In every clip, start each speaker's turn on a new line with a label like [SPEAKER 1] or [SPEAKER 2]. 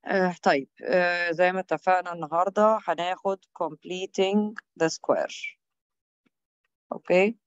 [SPEAKER 1] آه طيب آه زي ما اتفقنا النهاردة هناخد completing the square اوكي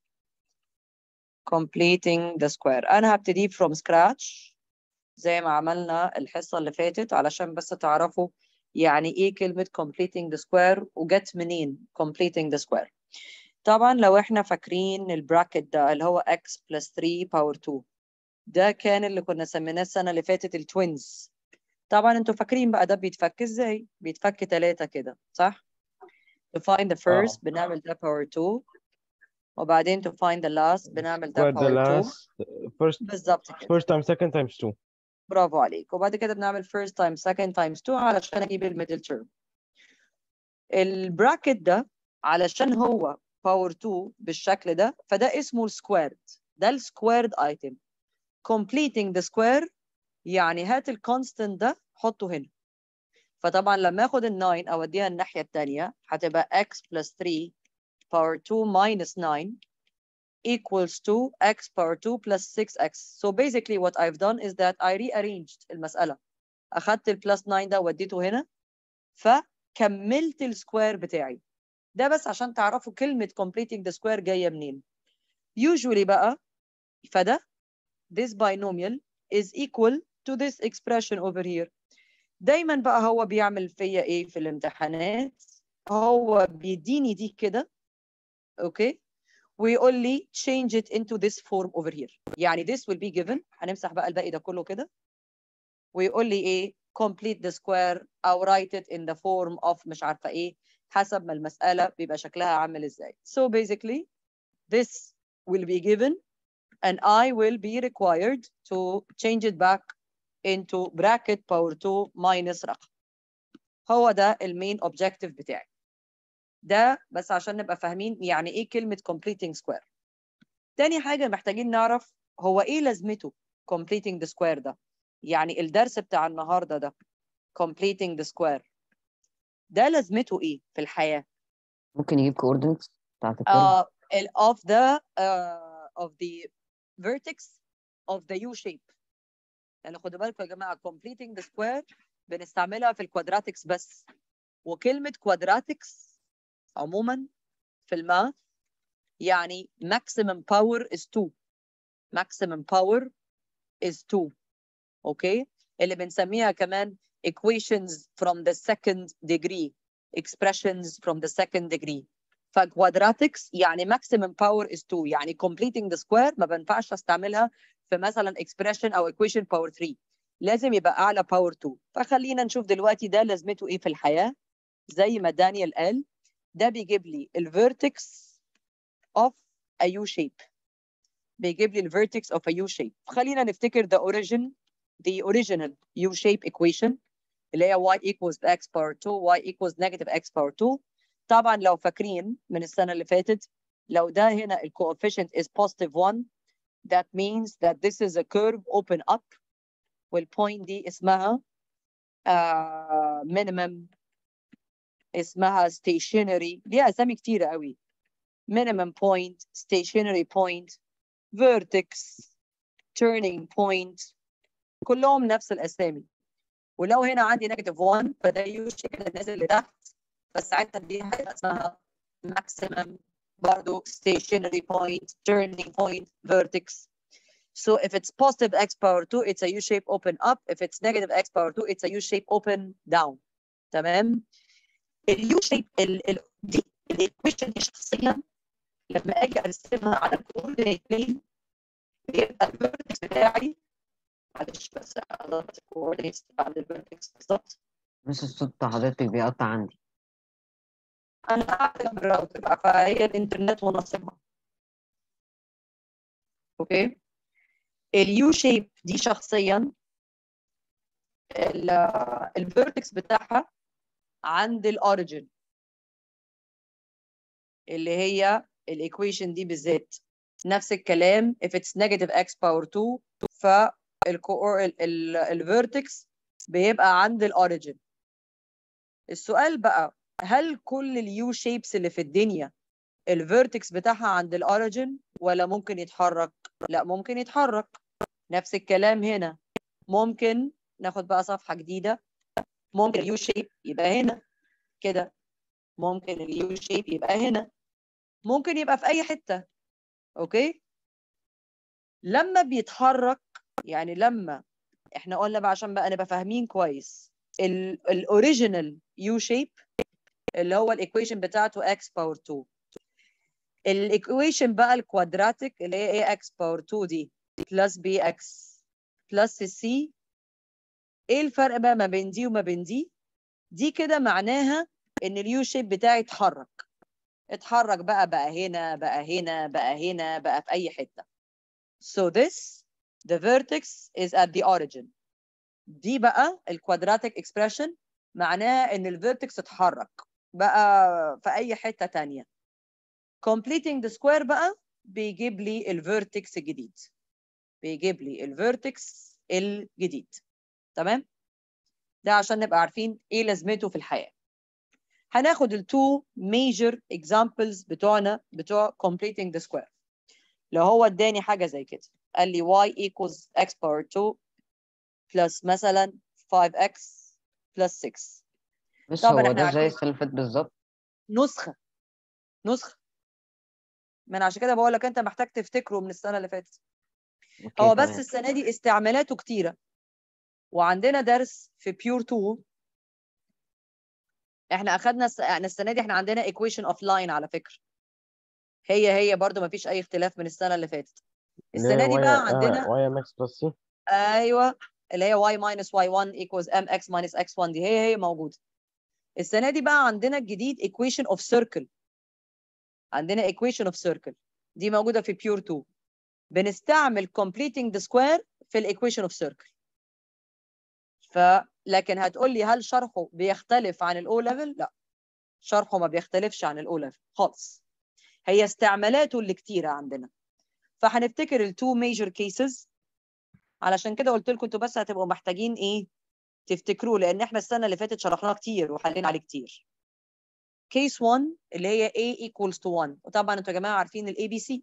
[SPEAKER 1] completing the square انا هبتدي from scratch زي ما عملنا الحصة اللي فاتت علشان بس تعرفوا يعني ايه كلمة completing the square وجت منين completing the square طبعا لو احنا فاكرين البراكت ده اللي هو x plus 3 power 2 ده كان اللي كنا سميناه السنة اللي فاتت التوينز طبعا انتوا فاكرين بقى ده بيتفك ازاي بيتفك ثلاثة كده صح to find the first
[SPEAKER 2] اه
[SPEAKER 1] بنعمل ده power 2 وبعدين to find the last بنعمل ده
[SPEAKER 2] square the
[SPEAKER 1] power 2
[SPEAKER 2] last first
[SPEAKER 1] بالظبط كده
[SPEAKER 2] first time second times two
[SPEAKER 1] برافو عليك وبعد كده بنعمل first time second times 2 علشان اجيب الميدل term البراكت ده علشان هو باور 2 بالشكل ده فده اسمه السكويرد ده السكويرد ايتم completing the square يعني هات الكونستنت ده حطه هنا فطبعا لما اخد ال 9 اوديها الناحيه الثانيه هتبقى x plus 3 power 2 minus 9 equals to x power 2 plus 6x. So basically what I've done is that I rearranged المسألة. أخدت البلس 9 ده وديته هنا فكملت السكوير بتاعي. ده بس عشان تعرفوا كلمة completing the square جاية منين. Usually بقى فده this binomial is equal to this expression over here. دايما بقى هو بيعمل فيا ايه في الامتحانات هو بيديني دي كده اوكي ويقول لي change it into this form over here يعني this will be given هنمسح بقى الباقي ده كله كده ويقول لي ايه complete the square او write it in the form of مش عارفه ايه حسب ما المساله بيبقى شكلها عامل ازاي so basically this will be given and I will be required to change it back into bracket power 2 minus رقم هو ده المين objective بتاعي ده بس عشان نبقى فاهمين يعني ايه كلمة completing square تاني حاجة محتاجين نعرف هو ايه لازمته completing the square ده يعني الدرس بتاع النهاردة ده completing the square ده لازمته ايه في الحياة
[SPEAKER 3] ممكن يجيب coordinates بتاعت الكيرف
[SPEAKER 1] uh, of the uh, of the vertex of the U shape يعني خدوا بالكم يا جماعة completing the square بنستعملها في الكوادراتكس بس وكلمة كوادراتكس عموما في الماث يعني maximum power is 2 maximum power is 2 اوكي اللي بنسميها كمان equations from the second degree expressions from the second degree فquadratics يعني maximum power is 2 يعني completing the square ما بينفعش استعملها في مثلا expression او equation power 3 لازم يبقى اعلى power 2 فخلينا نشوف دلوقتي ده لازمته ايه في الحياه زي ما دانيال قال ده بيجيب لي الفيرتكس of a U shape بيجيب لي الفيرتكس of a U shape خلينا نفتكر the origin the original U shape equation اللي هي y equals x power 2 y equals negative x power 2 طبعا لو فاكرين من السنة اللي فاتت لو ده هنا ال coefficient is positive 1 that means that this is a curve open up والpoint دي اسمها uh, minimum اسمها stationary ليها اسامي كتيرة قوي minimum point stationary point vertex turning point كلهم نفس الاسامي ولو هنا عندي نيجاتيف 1 فده يو شيب نازل لتحت فساعتها دي هيبقى اسمها maximum برضه stationary point turning point vertex so if it's positive x power 2 it's a u shape open up if it's negative x power 2 it's a u shape open down تمام اليو شيب ال ال دي الايكويشن دي شخصيا لما اجي ارسمها على الكوردينيت بلين بيبقى الفيرتكس بتاعي معلش بس اضغط الكوردينيتس بعد الفيرتكس بالظبط
[SPEAKER 3] بس الصوت بتاع حضرتك بيقطع عندي
[SPEAKER 1] انا قاعده جنب الراوتر بقى فهي الانترنت ونصيبها اوكي اليو شيب دي شخصيا الفيرتكس بتاعها عند الاوريجن اللي هي الايكويشن دي بالذات نفس الكلام if it's negative x power 2 فالفيرتكس بيبقى عند الاوريجن السؤال بقى هل كل اليو شيبس اللي في الدنيا الفيرتكس بتاعها عند الاوريجن ولا ممكن يتحرك لا ممكن يتحرك نفس الكلام هنا ممكن ناخد بقى صفحة جديدة ممكن اليو شيب يبقى هنا كده ممكن اليو شيب يبقى هنا ممكن يبقى في اي حته اوكي لما بيتحرك يعني لما احنا قلنا بقى عشان بقى نبقى فاهمين كويس الاوريجينال يو شيب اللي هو الايكويشن بتاعته x باور 2 الايكويشن بقى الكوادراتيك اللي هي ax باور 2 دي بلس bx بلس c ايه الفرق بقى ما بين دي وما بين دي دي كده معناها ان اليو شيب بتاعي اتحرك اتحرك بقى بقى هنا بقى هنا بقى هنا بقى في اي حته so this the vertex is at the origin دي بقى الكوادراتيك اكسبريشن معناها ان الفيرتكس اتحرك بقى في اي حته تانية completing the square بقى بيجيب لي الفيرتكس الجديد بيجيب لي الفيرتكس الجديد تمام ده عشان نبقى عارفين ايه لازمته في الحياه هناخد التو major examples بتوعنا بتوع completing the square لو هو اداني حاجه زي كده قال لي y equals x power 2 plus مثلا 5x plus 6
[SPEAKER 3] بس
[SPEAKER 1] طبعاً
[SPEAKER 3] هو
[SPEAKER 1] إحنا
[SPEAKER 3] ده زي
[SPEAKER 1] عارفين-
[SPEAKER 3] السنة اللي فاتت بالظبط
[SPEAKER 1] نسخه نسخه ما انا عشان كده بقول لك انت محتاج تفتكره من السنه اللي فاتت
[SPEAKER 3] اوكي
[SPEAKER 1] هو بس
[SPEAKER 3] تمام.
[SPEAKER 1] السنه دي استعمالاته كتيره وعندنا درس في بيور 2 احنا اخدنا الس... يعني السنه دي احنا عندنا equation of line على فكره هي هي برضو ما فيش اي اختلاف من السنه اللي فاتت السنه دي بقى عندنا
[SPEAKER 2] واي ام اكس بلس سي
[SPEAKER 1] ايوه اللي هي y minus y1 equals mx minus x1 دي هي هي موجوده السنه دي بقى عندنا الجديد equation of circle عندنا equation of circle دي موجوده في pure 2 بنستعمل completing the square في الايكويشن of circle ف لكن هتقول لي هل شرحه بيختلف عن الاو ليفل لا شرحه ما بيختلفش عن الاو ليفل خالص هي استعمالاته اللي كتيره عندنا فهنفتكر التو ميجر كيسز علشان كده قلت لكم انتوا بس هتبقوا محتاجين ايه تفتكروه لان احنا السنه اللي فاتت شرحناه كتير وحلينا عليه كتير كيس 1 اللي هي a equals to 1 وطبعا انتوا يا جماعه عارفين الاي بي سي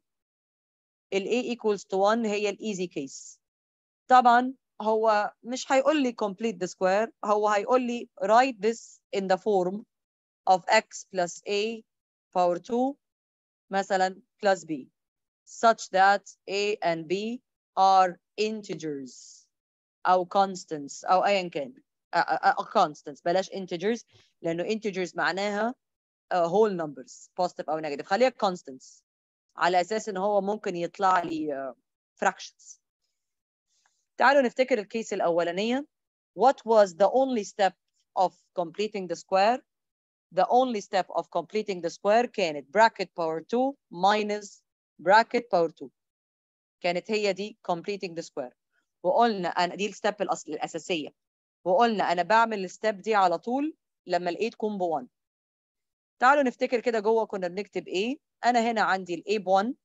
[SPEAKER 1] الاي equals to 1 هي الايزي كيس طبعا هو مش هيقول لي complete the square هو هيقول لي write this in the form of x plus a power 2 مثلا plus b such that a and b are integers او constants او ايا كان uh, uh, uh, constants بلاش integers لانه integers معناها uh, whole numbers positive او negative خليها constants على اساس ان هو ممكن يطلع لي uh, fractions تعالوا نفتكر الكيس الاولانيه what was the only step of completing the square the only step of completing the square كانت bracket power 2 minus bracket power 2 كانت هي دي completing the square وقلنا انا دي الستep الأصل الاساسيه وقلنا انا بعمل الستep دي على طول لما لقيت كومبو 1 تعالوا نفتكر كده جوه كنا بنكتب ايه انا هنا عندي الاي ب 1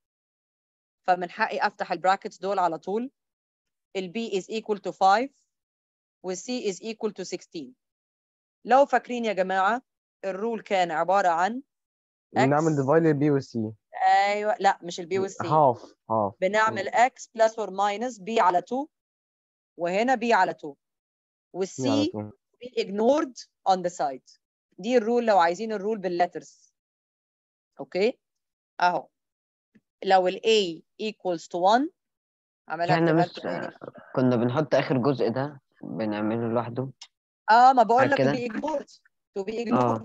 [SPEAKER 1] فمن حقي افتح البراكتس دول على طول البي is equal to 5 والسي is equal to 16 لو فاكرين يا جماعه الرول كان عباره عن
[SPEAKER 2] بنعمل
[SPEAKER 1] X.
[SPEAKER 2] ديفايد للبي والسي
[SPEAKER 1] ايوه لا مش البي والسي
[SPEAKER 2] هاف هاف
[SPEAKER 1] بنعمل x plus or minus b على 2 وهنا b على 2
[SPEAKER 2] على
[SPEAKER 1] والسي
[SPEAKER 2] طول.
[SPEAKER 1] be ignored on the side دي الرول لو عايزين الرول بالليترز اوكي اهو لو ال A equals to 1 عملها
[SPEAKER 3] احنا
[SPEAKER 1] اكتبها
[SPEAKER 3] مش
[SPEAKER 1] لكم تاني
[SPEAKER 3] كنا بنحط اخر جزء ده بنعمله لوحده
[SPEAKER 1] اه ما بقول لك
[SPEAKER 3] كده؟
[SPEAKER 1] to be ignored to be ignored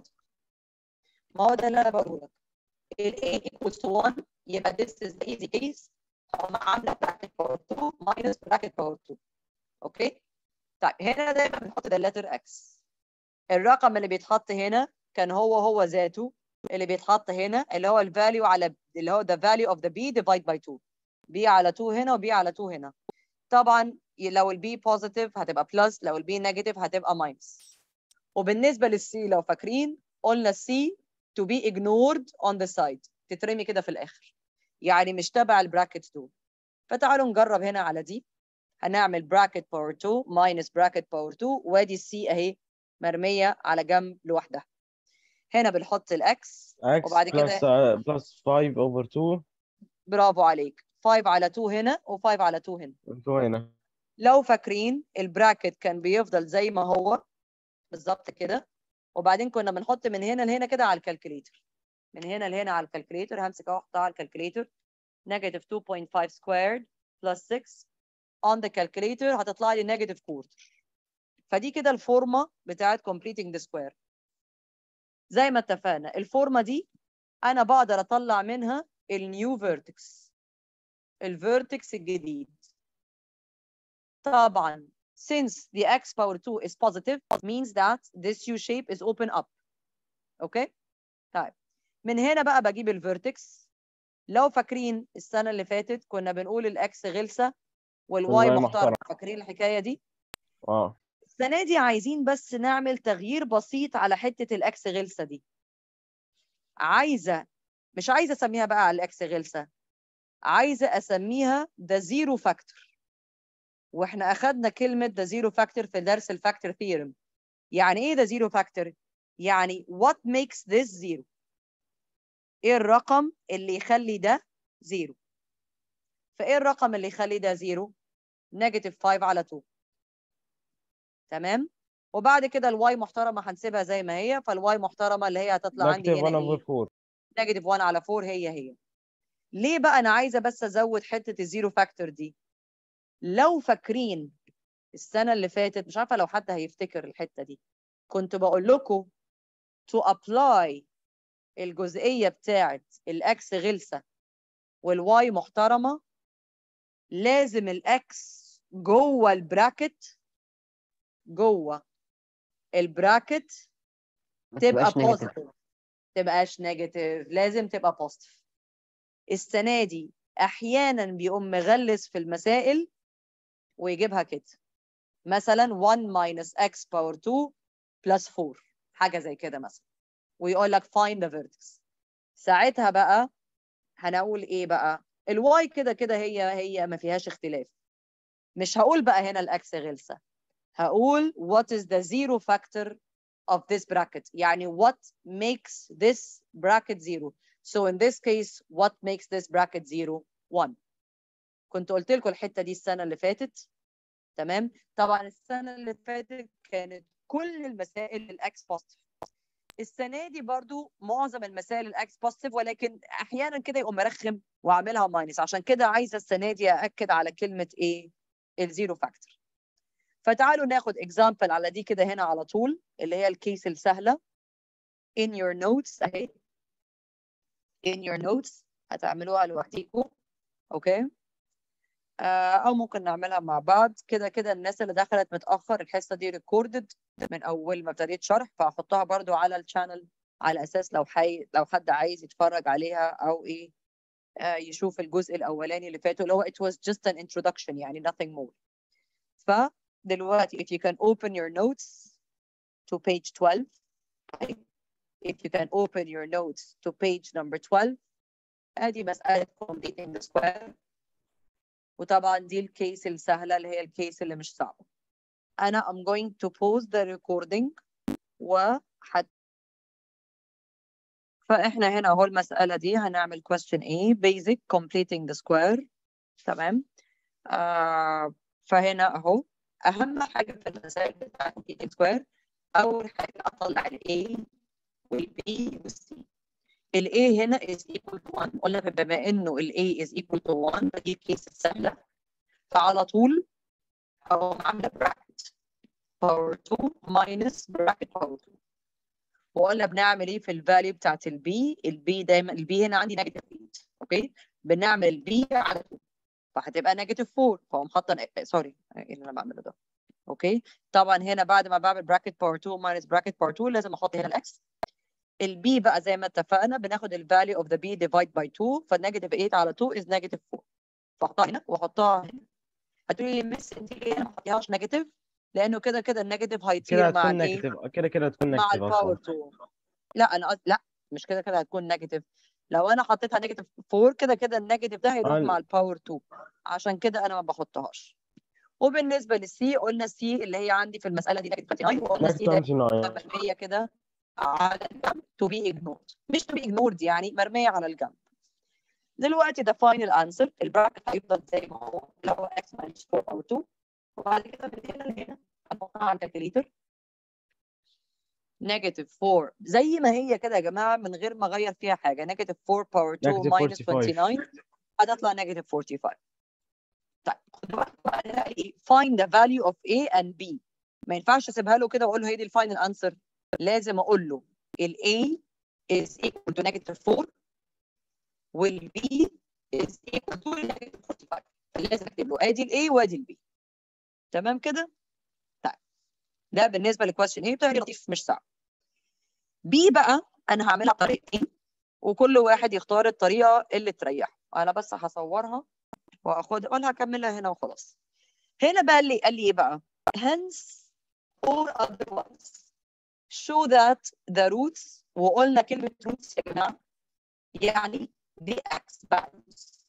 [SPEAKER 1] ما هو ده اللي انا بقوله لك ال A equals to 1 يبقى this is the easy case أقوم عامله bracket power 2 minus bracket power 2 اوكي طيب هنا دايما بنحط ده letter x الرقم اللي بيتحط هنا كان هو هو ذاته اللي بيتحط هنا اللي هو الفاليو على اللي هو the value of the b divide by 2 b على 2 هنا وb على 2 هنا طبعا ي- لو البي بوزيتيف هتبقى بلس لو البي نيجاتيف هتبقى ماينس وبالنسبه للسي لو فاكرين قلنا السي to be ignored on the side تترمي كده في الاخر يعني مش تبع البراكت 2 فتعالوا نجرب هنا على دي هنعمل براكت باور 2 ماينس براكت باور 2 وادي السي اهي مرميه على جنب لوحدها هنا بنحط الاكس
[SPEAKER 2] x
[SPEAKER 1] وبعد كده-
[SPEAKER 2] plus uh, plus 5 over 2
[SPEAKER 1] برافو عليك 5 على 2 هنا و5 على 2 هنا
[SPEAKER 2] 2 هنا
[SPEAKER 1] لو فاكرين البراكت كان بيفضل زي ما هو بالظبط كده وبعدين كنا بنحط من هنا لهنا كده على الكالكوليتر من هنا لهنا على الكالكوليتر همسك اهو احطها على الكالكوليتر نيجاتيف 2.5 سكويرد بلس 6 on the calculator هتطلع لي نيجاتيف كورتر فدي كده الفورمه بتاعت completing the square زي ما اتفقنا الفورمه دي انا بقدر اطلع منها النيو فيرتكس الفيرتكس الجديد طبعا since the x power 2 is positive it means that this u shape is open up اوكي طيب من هنا بقى بجيب الفيرتكس لو فاكرين السنه اللي فاتت كنا بنقول الاكس غلسه والواي
[SPEAKER 2] والواي
[SPEAKER 1] محترم
[SPEAKER 2] محترم.
[SPEAKER 1] فاكرين الحكايه دي
[SPEAKER 2] اه
[SPEAKER 1] السنه دي عايزين بس نعمل تغيير بسيط على حته الاكس غلسه دي عايزه مش عايزه اسميها بقى على الاكس غلسه عايزه اسميها ده زيرو فاكتور واحنا اخدنا كلمه ده زيرو فاكتور في درس الفاكتور ثيورم يعني ايه ده زيرو فاكتور يعني what makes this zero ايه الرقم اللي يخلي ده زيرو فايه الرقم اللي يخلي ده زيرو نيجاتيف 5 على 2 تمام وبعد كده الواي محترمه هنسيبها زي ما هي فالواي محترمه اللي هي هتطلع عندي
[SPEAKER 2] نكتب
[SPEAKER 1] هنا
[SPEAKER 2] 1
[SPEAKER 1] ايه
[SPEAKER 2] over 4
[SPEAKER 1] نيجاتيف 1 على 4 هي هي ليه بقى انا عايزه بس ازود حته الزيرو فاكتور دي لو فاكرين السنه اللي فاتت مش عارفه لو حد هيفتكر الحته دي كنت بقول لكم to apply الجزئيه بتاعه الاكس غلسه والواي محترمه لازم الاكس جوه البراكت جوه البراكت
[SPEAKER 3] ما
[SPEAKER 1] تبقى
[SPEAKER 3] تبقاش نيجاتيف
[SPEAKER 1] بوزيتيف تبقاش نيجاتيف لازم تبقى بوزيتيف السنه دي احيانا بيقوم مغلس في المسائل ويجيبها كده مثلا 1 minus x power 2 plus 4 حاجه زي كده مثلا ويقول لك find the vertex ساعتها بقى هنقول ايه بقى الواي كده كده هي هي ما فيهاش اختلاف مش هقول بقى هنا الاكس غلسه هقول what is the zero factor of this bracket يعني what makes this bracket zero so in this case what makes this bracket zero 1 كنت قلت لكم الحته دي السنه اللي فاتت تمام طبعا السنه اللي فاتت كانت كل المسائل الاكس بوزيتيف السنه دي برضو معظم المسائل الاكس بوزيتيف ولكن احيانا كده يقوم مرخم واعملها ماينس عشان كده عايزه السنه دي ااكد على كلمه ايه الزيرو فاكتور فتعالوا ناخد اكزامبل على دي كده هنا على طول اللي هي الكيس السهله in your notes اهي in your notes هتعملوها لوحديكم اوكي آه، او ممكن نعملها مع بعض كده كده الناس اللي دخلت متاخر الحصه دي ريكوردد من اول ما ابتديت شرح فهحطها برضو على الشانل على اساس لو حي... لو حد عايز يتفرج عليها او ايه آه، يشوف الجزء الاولاني اللي فات اللي هو it was just an introduction يعني nothing more فدلوقتي if you can open your notes to page 12 if you can open your notes to page number 12 ادي مساله completing the square وطبعا دي الكيس السهله اللي هي الكيس اللي مش صعبه انا I'm going to pause the recording وحت فاحنا هنا اهو المساله دي هنعمل question A basic completing the square تمام آه فهنا اهو اهم حاجه في المسائل بتاعت completing square اول حاجه اطلع ال A وال B وال C ال A هنا is equal to 1 قلنا بما انه ال A is equal to 1 فدي الكيس السهله فعلى طول هقوم عامله bracket power 2 minus bracket power 2 وقلنا بنعمل ايه في الفاليو بتاعت البي البي دايما البي هنا عندي نيجاتيف 8 اوكي بنعمل البي على 2 فهتبقى نيجاتيف 4 فاقوم حاطه سوري ايه اللي انا بعمله ده اوكي طبعا هنا بعد ما بعمل براكت باور 2 ماينس براكت باور 2 لازم احط هنا الاكس البي بقى زي ما اتفقنا بناخد الفاليو اوف ذا بي ديفايد باي 2 فالنيجاتيف 8 على 2 از نيجاتيف 4 فاحطها هنا واحطها هنا هتقولي لي مس انت ليه ما حطيهاش نيجاتيف لانه كده كده النيجاتيف
[SPEAKER 2] كده
[SPEAKER 1] هيطير مع
[SPEAKER 2] هتكون
[SPEAKER 1] الايه
[SPEAKER 2] نيجاتيف كده كده هتكون
[SPEAKER 1] مع
[SPEAKER 2] نيجاتيف
[SPEAKER 1] الباور
[SPEAKER 2] اصلا
[SPEAKER 1] 2 لا انا قصدي لا مش كده كده هتكون نيجاتيف لو انا حطيتها نيجاتيف 4 كده كده النيجاتيف ده هيروح
[SPEAKER 2] آه.
[SPEAKER 1] مع الباور 2 عشان كده انا ما بحطهاش وبالنسبه للسي قلنا السي اللي هي عندي في المساله دي نيجاتيف 29 وقلنا السي
[SPEAKER 2] نيجاتيف
[SPEAKER 1] ده
[SPEAKER 2] 29
[SPEAKER 1] مرميه كده على الجنب to be ignored مش to be ignored يعني مرميه على الجنب دلوقتي ده فاينل انسر البراكت هيفضل زي ما هو اللي هو x minus 4 او 2 وبعد كده من هنا لهنا هنحطها على الكالكوليتر نيجاتيف 4 زي ما هي كده يا جماعه من غير ما اغير فيها حاجه نيجاتيف 4 باور 2
[SPEAKER 2] Negative
[SPEAKER 1] ماينس
[SPEAKER 2] 45.
[SPEAKER 1] 29 هتطلع نيجاتيف 45 طيب خدوا بالكم بقى نلاقي ايه find the value of A and B ما ينفعش اسيبها له كده واقول له هي دي الفاينل انسر لازم اقول له ال A is equal to negative 4 وال B is equal to negative 45 لازم اكتب له ادي ال A وادي ال B تمام كده؟ طيب ده بالنسبه للكويستشن ايه بتاعي لطيف مش صعب بي بقى انا هعملها بطريقتين وكل واحد يختار الطريقه اللي تريحه انا بس هصورها واخدها ولا هكملها هنا وخلاص هنا بقى اللي قال لي ايه بقى hence or otherwise show that the roots وقلنا كلمه roots يا جماعه يعني the x values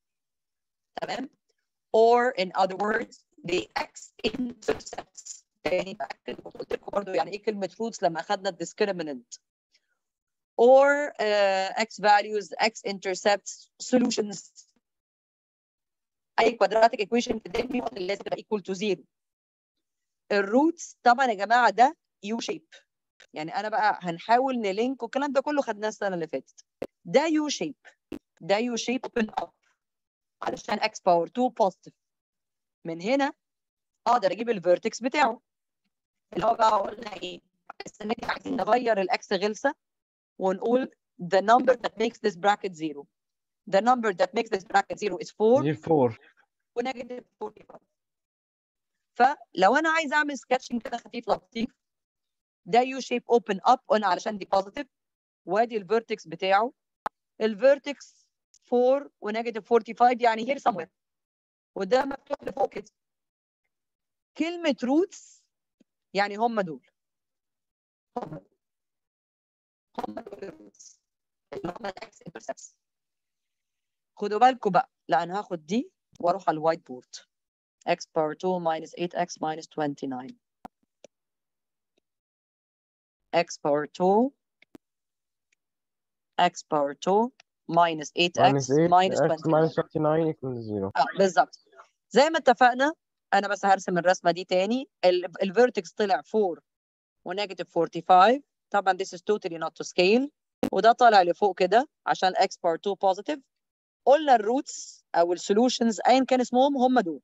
[SPEAKER 1] تمام or in other words the x intercepts تاني بأكد قلت لكم برضه يعني ايه كلمه roots لما اخذنا الديسكريمنت or uh, x values x intercepts solutions اي quadratic equation قدامي لازم تبقى equal to zero الروتس طبعا يا جماعه ده يو شيب يعني انا بقى هنحاول نلينك والكلام ده كله خدناه السنه اللي فاتت ده يو شيب ده يو شيب اوبن اب علشان x باور 2 بوزيتيف من هنا اقدر اجيب الفيرتكس بتاعه اللي هو بقى قلنا ايه السنه دي عايزين نغير الاكس غلسه ونقول the number that makes this bracket zero the number that makes this bracket zero is 4
[SPEAKER 2] دي 4
[SPEAKER 1] ونيجاتيف 45 فلو انا عايز اعمل سكتشنج كده خفيف لطيف ده يو شيب اوبن اب قلنا علشان دي بوزيتيف وادي الفيرتكس بتاعه الفيرتكس 4 ونيجاتيف 45 يعني هير somewhere وده مفتوح لفوق كده كلمة روتس يعني هم دول هم دول هم دول الروتس اللي هم الاكس انترسبتس خدوا بالكم بقى لا انا هاخد دي واروح على الوايت بورد x power 2 minus 8x minus 29 x power 2 x power 2 minus 8x
[SPEAKER 2] minus 8
[SPEAKER 1] minus
[SPEAKER 2] x
[SPEAKER 1] 29
[SPEAKER 2] minus 29 equals 0
[SPEAKER 1] اه بالظبط زي ما اتفقنا انا بس هرسم الرسمه دي تاني الفيرتكس طلع 4 ونيجاتيف 45 طبعا this is totally not to scale وده طالع لفوق كده عشان x power 2 positive قلنا الروتس او السولوشنز ايا كان اسمهم هم دول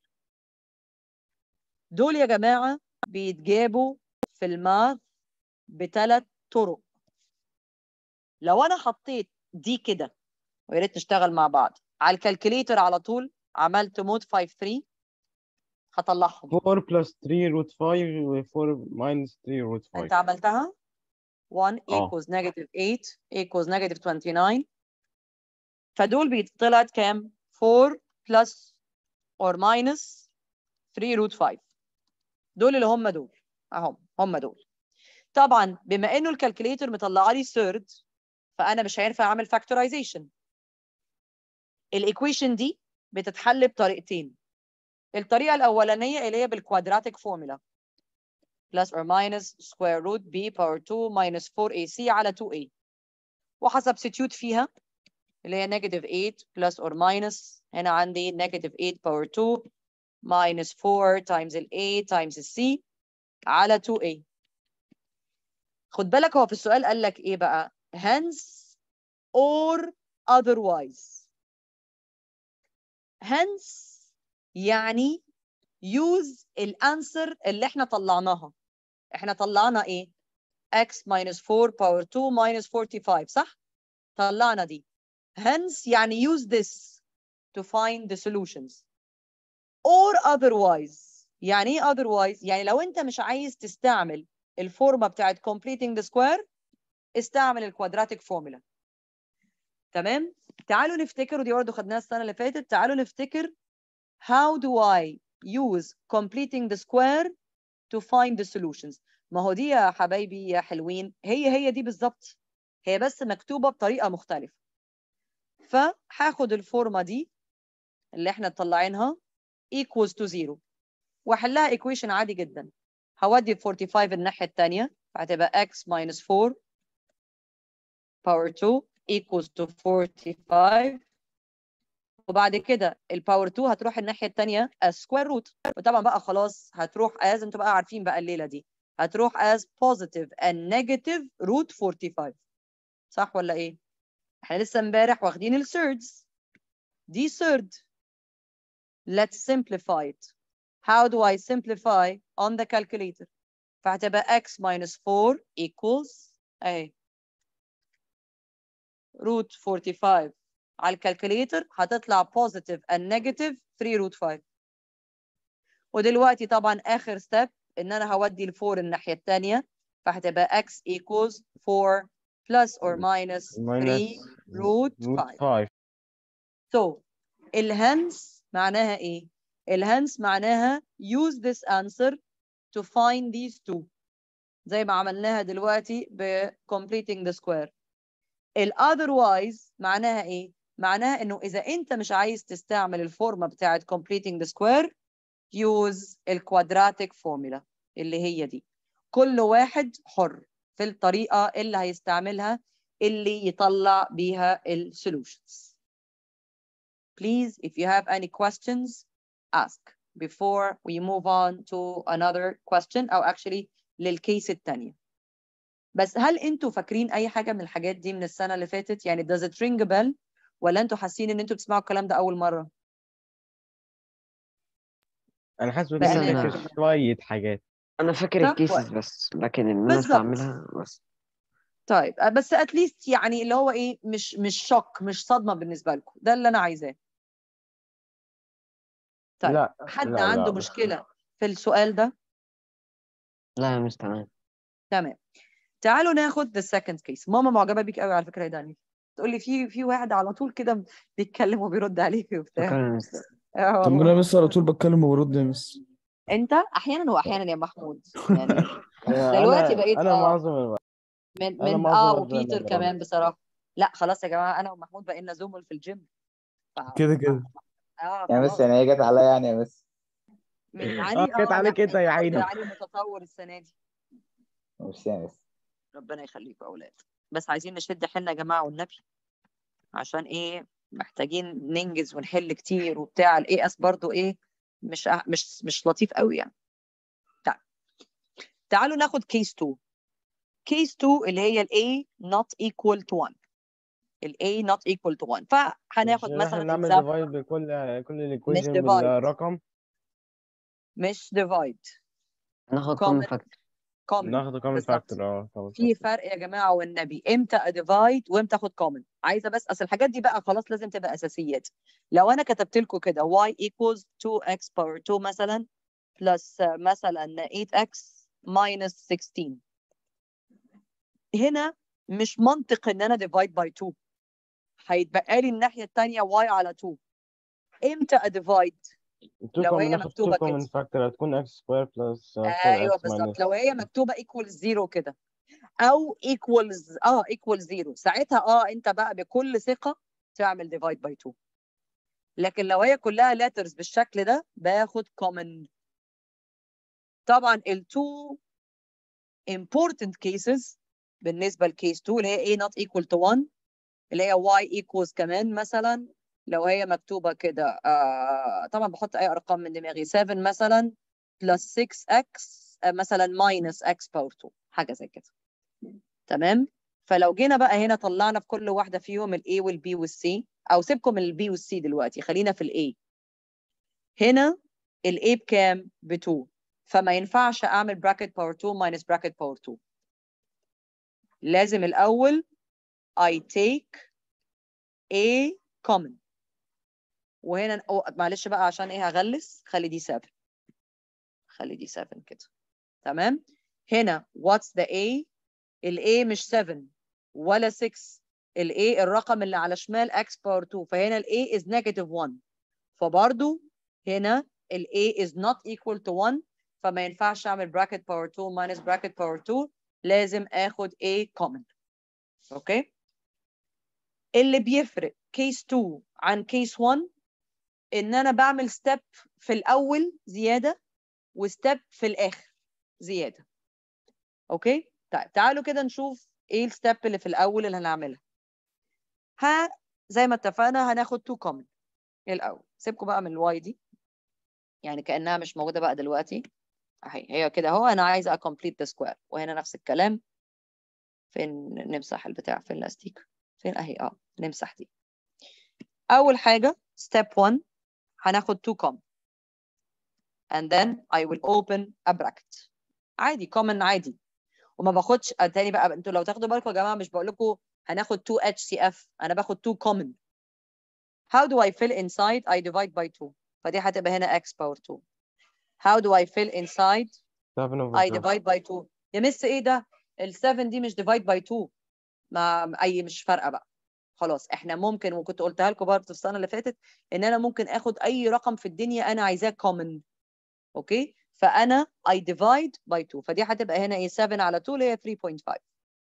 [SPEAKER 1] دول يا جماعه بيتجابوا في الماث بثلاث طرق لو انا حطيت دي كده ويا ريت نشتغل مع بعض على الكالكوليتر على طول عملت مود 5 3 هطلعهم
[SPEAKER 2] 4 plus 3 root 5 و 4 minus 3 root 5
[SPEAKER 1] انت عملتها 1
[SPEAKER 2] اه.
[SPEAKER 1] equals negative 8 equals negative 29 فدول بيطلعت كام 4 plus or minus 3 root 5 دول اللي هم دول اهم هم دول طبعا بما انه الكالكوليتر مطلعه لي ثيرد فانا مش هينفع اعمل فاكتورايزيشن الايكويشن دي بتتحل بطريقتين الطريقه الاولانيه اللي هي بالكوادراتيك فورمولا plus or minus square root b power 2 minus 4ac على 2a وهسبستيوت فيها اللي هي negative 8 plus or minus هنا عندي negative 8 power 2 minus 4 times ال a times ال c على 2a خد بالك هو في السؤال قال لك ايه بقى hence or otherwise hence يعني use الانسر اللي احنا طلعناها احنا طلعنا ايه x minus 4 power 2 minus 45 صح طلعنا دي hence يعني use this to find the solutions or otherwise يعني ايه otherwise يعني لو انت مش عايز تستعمل الفورمه بتاعت completing the square استعمل الكوادراتيك فورمولا تمام تعالوا نفتكر ودي برضه خدناها السنه اللي فاتت تعالوا نفتكر how do I use completing the square to find the solutions ما هو دي يا حبايبي يا حلوين هي هي دي بالظبط هي بس مكتوبه بطريقه مختلفه فهاخد الفورمه دي اللي احنا مطلعينها equals to 0 واحلها equation عادي جدا هودي 45 الناحيه الثانيه فهتبقى x minus 4 power 2 equals to 45 وبعد كده الباور 2 هتروح الناحيه الثانيه as square root وطبعا بقى خلاص هتروح لازم تبقى عارفين بقى الليله دي هتروح as positive and negative root 45 صح ولا ايه؟ احنا لسه امبارح واخدين الثيردز دي third let's simplify it how do I simplify on the calculator فهتبقى x minus 4 equals اهي root 45 على الكالكوليتر هتطلع positive and negative 3 root 5 ودلوقتي طبعا اخر step ان انا هودي ال 4 الناحيه الثانيه فهتبقى x equals 4 plus or minus 3
[SPEAKER 2] minus
[SPEAKER 1] root
[SPEAKER 2] root
[SPEAKER 1] 5
[SPEAKER 2] 5
[SPEAKER 1] so الهنس معناها ايه؟ الهنس معناها use this answer to find these two زي ما عملناها دلوقتي ب completing the square ال otherwise معناها ايه؟ معناها انه اذا انت مش عايز تستعمل الفورمه بتاعت completing the square use الكوادراتيك فورمولا اللي هي دي كل واحد حر في الطريقه اللي هيستعملها اللي يطلع بيها ال solutions please if you have any questions ask before we move on to another question او actually للكيس الثانيه بس هل انتوا فاكرين اي حاجه من الحاجات دي من السنه اللي فاتت يعني does it ring a bell ولا انتوا حاسين ان انتوا بتسمعوا الكلام ده اول مره
[SPEAKER 2] انا حاسس
[SPEAKER 1] بأمانة.
[SPEAKER 2] اني فاكر شويه حاجات
[SPEAKER 3] انا فاكر
[SPEAKER 1] طب
[SPEAKER 3] الكيسز بس لكن ان انا
[SPEAKER 1] بالظبط.
[SPEAKER 3] استعملها بس
[SPEAKER 1] طيب أه، بس اتليست يعني اللي هو ايه مش مش شوك مش صدمه بالنسبه لكم ده اللي انا عايزاه طيب
[SPEAKER 2] لا
[SPEAKER 1] حد
[SPEAKER 2] لا
[SPEAKER 1] عنده
[SPEAKER 2] لا.
[SPEAKER 1] مشكله في السؤال ده
[SPEAKER 3] لا يا مس تمام
[SPEAKER 1] تمام تعالوا ناخد the second case ماما معجبه بيك قوي على فكره يا داني تقول لي في في واحد على طول كده بيتكلم وبيرد عليك وبتاع
[SPEAKER 3] شكرا يا مس
[SPEAKER 1] اه
[SPEAKER 4] طب ما
[SPEAKER 1] والله
[SPEAKER 4] انا بس على طول بتكلم وبرد يا مس
[SPEAKER 1] انت احيانا واحيانا يا محمود يعني
[SPEAKER 2] أنا
[SPEAKER 1] دلوقتي بقيت
[SPEAKER 2] انا
[SPEAKER 1] اه
[SPEAKER 2] معظم الوقت
[SPEAKER 1] من
[SPEAKER 2] أنا
[SPEAKER 1] من
[SPEAKER 2] معظم
[SPEAKER 1] اه
[SPEAKER 2] الوقت
[SPEAKER 1] وبيتر
[SPEAKER 2] أنا
[SPEAKER 1] كمان بصراحه لا خلاص يا جماعه انا ومحمود بقينا زمل في الجيم ف...
[SPEAKER 4] كده كده
[SPEAKER 1] اه
[SPEAKER 5] يا
[SPEAKER 1] خلاص
[SPEAKER 5] مس يعني هي جت عليا يعني يا مس
[SPEAKER 1] من
[SPEAKER 2] اه
[SPEAKER 1] علي
[SPEAKER 2] جت
[SPEAKER 1] اه
[SPEAKER 2] عليك
[SPEAKER 1] لا
[SPEAKER 2] انت يا
[SPEAKER 1] انت قلت
[SPEAKER 2] عيني
[SPEAKER 1] علي متطور السنه دي
[SPEAKER 5] مش يا مس
[SPEAKER 1] ربنا يخليكم اولاد بس عايزين نشد حيلنا يا جماعه والنبي عشان ايه محتاجين ننجز ونحل كتير وبتاع الاي اس برضو ايه مش مش مش لطيف قوي يعني طيب تعالوا ناخد كيس 2 كيس 2 اللي هي الاي not equal to 1 الاي not equal to 1 فهناخد
[SPEAKER 2] مش
[SPEAKER 1] مثلا
[SPEAKER 2] احنا نعمل
[SPEAKER 1] example
[SPEAKER 2] ديفايد بكل كل
[SPEAKER 1] مش
[SPEAKER 2] الايكويشن
[SPEAKER 1] divide
[SPEAKER 2] بالرقم
[SPEAKER 1] مش divide
[SPEAKER 3] ناخد كومن
[SPEAKER 1] common
[SPEAKER 3] فاكتور
[SPEAKER 1] common
[SPEAKER 2] ناخد كومن
[SPEAKER 1] بالظبط
[SPEAKER 2] فاكتور اه common
[SPEAKER 1] في
[SPEAKER 2] factor.
[SPEAKER 1] فرق يا جماعه والنبي امتى اديفايد وامتى اخد كومن عايزه بس اصل الحاجات دي بقى خلاص لازم تبقى اساسيات لو انا كتبت لكم كده y equals 2x power 2 مثلا plus آه، مثلا 8x minus 16 هنا مش منطق ان انا divide by 2 هيتبقى لي الناحيه الثانيه y على 2 امتى اديفايد
[SPEAKER 2] تو
[SPEAKER 1] لو
[SPEAKER 2] كومن
[SPEAKER 1] هي
[SPEAKER 2] ناخد
[SPEAKER 1] مكتوبه
[SPEAKER 2] تو
[SPEAKER 1] كده
[SPEAKER 2] كومن فاكتور هتكون x سكوير بلس 4x
[SPEAKER 1] ايوه بالظبط
[SPEAKER 2] minus
[SPEAKER 1] لو هي مكتوبه equals 0 كده او equals اه equals 0 ساعتها اه انت بقى بكل ثقه تعمل divide by 2 لكن لو هي كلها letters بالشكل ده باخد common طبعا ال two important cases بالنسبه لكيس 2 اللي هي a not equal to 1 اللي هي y equals كمان مثلا لو هي مكتوبه كده آه طبعا بحط اي ارقام من دماغي 7 مثلا plus 6x آه مثلا minus x power 2 حاجه زي كده تمام فلو جينا بقى هنا طلعنا في كل واحده فيهم ال A وال B وال C او سيبكم ال B وال C دلوقتي خلينا في ال A هنا ال A بكام ب 2 فما ينفعش اعمل bracket power 2 minus bracket power 2 لازم الاول I take A common وهنا أو معلش بقى عشان ايه هغلس خلي دي 7 خلي دي 7 كده تمام هنا what's the A ال A مش 7 ولا 6 ال A الرقم اللي على شمال x power 2 فهنا ال A is negative 1 فبرضو هنا ال A is not equal to 1 فما ينفعش اعمل bracket power 2 minus bracket power 2 لازم اخد A common اوكي اللي بيفرق case 2 عن case 1 ان انا بعمل step في الاول زياده وستep في الاخر زياده اوكي طيب تعالوا كده نشوف ايه الستep اللي في الاول اللي هنعملها ها زي ما اتفقنا هناخد 2 common الاول سيبكم بقى من الواي دي يعني كانها مش موجوده بقى دلوقتي اهي هي كده اهو انا عايزه اكمبليت ذا سكوير وهنا نفس الكلام فين نمسح البتاع فين الاستيك فين اهي اه نمسح دي اول حاجه step 1 هناخد 2 common and then I will open a bracket عادي common عادي وما باخدش آه، تاني بقى انتوا لو تاخدوا بالكم يا جماعه مش بقول لكم هناخد 2 HCF انا باخد 2 common how do I fill inside I divide by 2 فدي هتبقى هنا x power 2 how do I fill inside
[SPEAKER 2] 7 over
[SPEAKER 1] I
[SPEAKER 2] 2
[SPEAKER 1] divide by 2 يا مس ايه ده ال 7 دي مش divide by 2 ما اي مش فارقه بقى خلاص احنا ممكن وكنت قلتها لكم برضه السنه اللي فاتت ان انا ممكن اخد اي رقم في الدنيا انا عايزاه common اوكي فانا I divide by 2 فدي هتبقى هنا ايه 7 على 2 اللي هي 3.5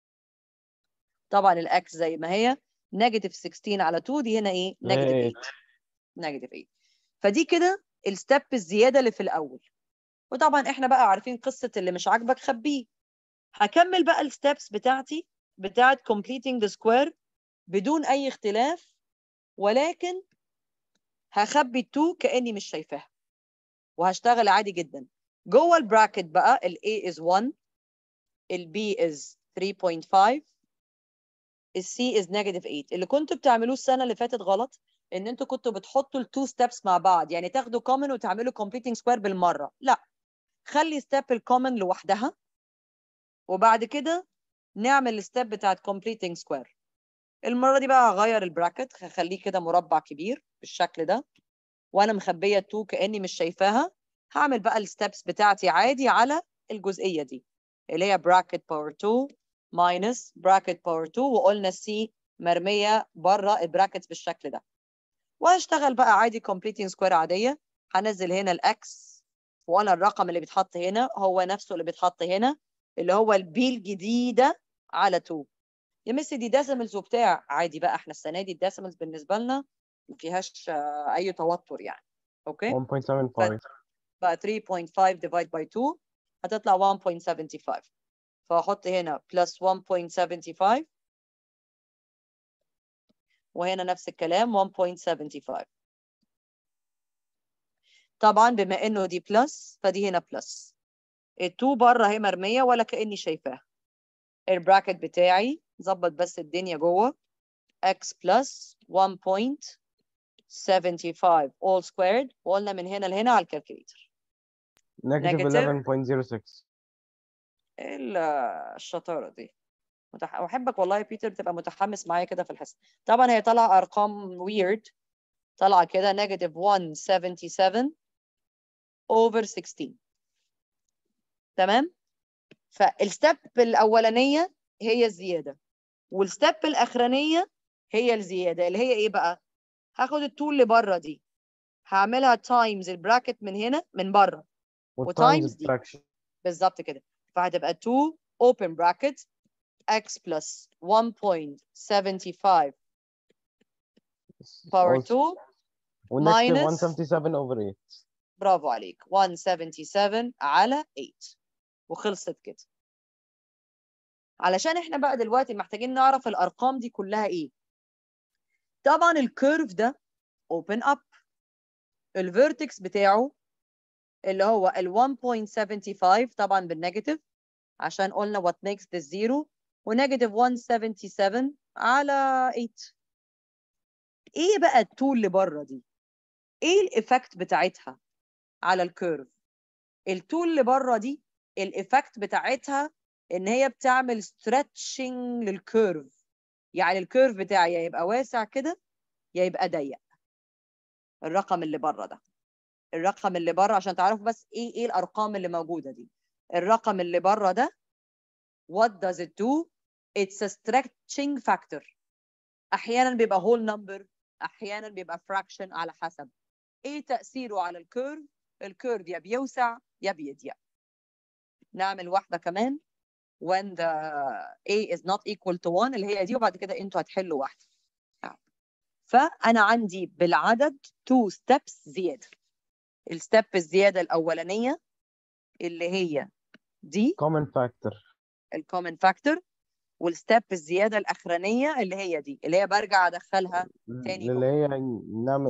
[SPEAKER 1] طبعا الاكس زي ما هي نيجاتيف 16 على 2 دي هنا ايه نيجاتيف 8 نيجاتيف 8 فدي كده الستيب الزياده اللي في الاول وطبعا احنا بقى عارفين قصه اللي مش عاجبك خبيه هكمل بقى الستبس بتاعتي بتاعت completing the square بدون اي اختلاف ولكن هخبي التو كاني مش شايفاها وهشتغل عادي جدا جوه البراكت بقى ال A is 1 ال B is 3.5 ال C is negative 8 اللي كنتوا بتعملوه السنه اللي فاتت غلط ان انتوا كنتوا بتحطوا التو ستيبس مع بعض يعني تاخدوا common وتعملوا completing square بالمره لا خلي ستيب الكومن لوحدها وبعد كده نعمل الستيب بتاعت completing square المره دي بقى هغير البراكت هخليه كده مربع كبير بالشكل ده وانا مخبيه التو كاني مش شايفاها هعمل بقى الستبس بتاعتي عادي على الجزئيه دي اللي هي bracket power 2 minus bracket power 2 وقلنا السي مرميه بره البراكتس بالشكل ده وهشتغل بقى عادي completing square عاديه هنزل هنا الاكس وانا الرقم اللي بيتحط هنا هو نفسه اللي بيتحط هنا اللي هو البي الجديده على 2 يا ميسي دي ديسيملز وبتاع عادي بقى احنا السنه دي الديسيملز بالنسبه لنا ما فيهاش آه، اي توتر يعني اوكي
[SPEAKER 2] 1.75
[SPEAKER 1] بقى 3.5 divide by 2 هتطلع 1.75 فاحط هنا plus 1.75 وهنا نفس الكلام 1.75 طبعا بما انه دي بلس فدي هنا بلس ال2 بره اهي مرميه ولا كاني شايفاها البراكت بتاعي ظبط بس الدنيا جوه x plus 1.75 all squared وقلنا من هنا لهنا على الكالكوليتر
[SPEAKER 2] negative
[SPEAKER 1] negative
[SPEAKER 2] 11.06
[SPEAKER 1] ايه ال- الشطاره دي متح... احبك والله يا بيتر تبقى متحمس معايا كده في الحصه طبعا هي طالعه ارقام ويرد طالعه كده نيجاتيف 177 over 16 تمام فالستep الاولانيه هي الزياده والستep الاخرانيه هي الزياده اللي هي ايه بقى هاخد التول اللي بره دي هعملها تايمز البراكت من هنا من بره وتايمز
[SPEAKER 2] وتايمز
[SPEAKER 1] دي.
[SPEAKER 2] fraction
[SPEAKER 1] بالظبط كده فهتبقى 2 open bracket x plus 1.75 power 2
[SPEAKER 2] ونكتب
[SPEAKER 1] minus-
[SPEAKER 2] 177 over 8
[SPEAKER 1] برافو عليك 177 على 8 وخلصت كده علشان احنا بقى دلوقتي محتاجين نعرف الارقام دي كلها ايه طبعا الكيرف ده open up الفيرتكس بتاعه اللي هو ال 1.75 طبعا بالنيجاتيف عشان قلنا what makes this zero ونيجاتيف 177 على 8 ايه بقى التول اللي بره دي ايه الايفكت بتاعتها على الكيرف التول اللي بره دي الايفكت بتاعتها ان هي بتعمل stretching للكيرف يعني الكيرف بتاعي يا يبقى واسع كده يا يبقى ضيق الرقم اللي بره ده الرقم اللي بره عشان تعرفوا بس ايه ايه الارقام اللي موجوده دي الرقم اللي بره ده what does it do it's a stretching factor احيانا بيبقى whole number احيانا بيبقى fraction على حسب ايه تاثيره على الكيرف الكيرف يا بيوسع يا بيضيق نعمل واحده كمان when the a is not equal to 1 اللي هي دي وبعد كده انتوا هتحلوا واحده فانا عندي بالعدد two steps زياده الستيب الزياده الاولانيه اللي هي دي
[SPEAKER 2] common factor
[SPEAKER 1] الكومن فاكتور والستيب الزياده الاخرانيه اللي هي دي اللي هي برجع ادخلها تاني
[SPEAKER 2] اللي هي نعمل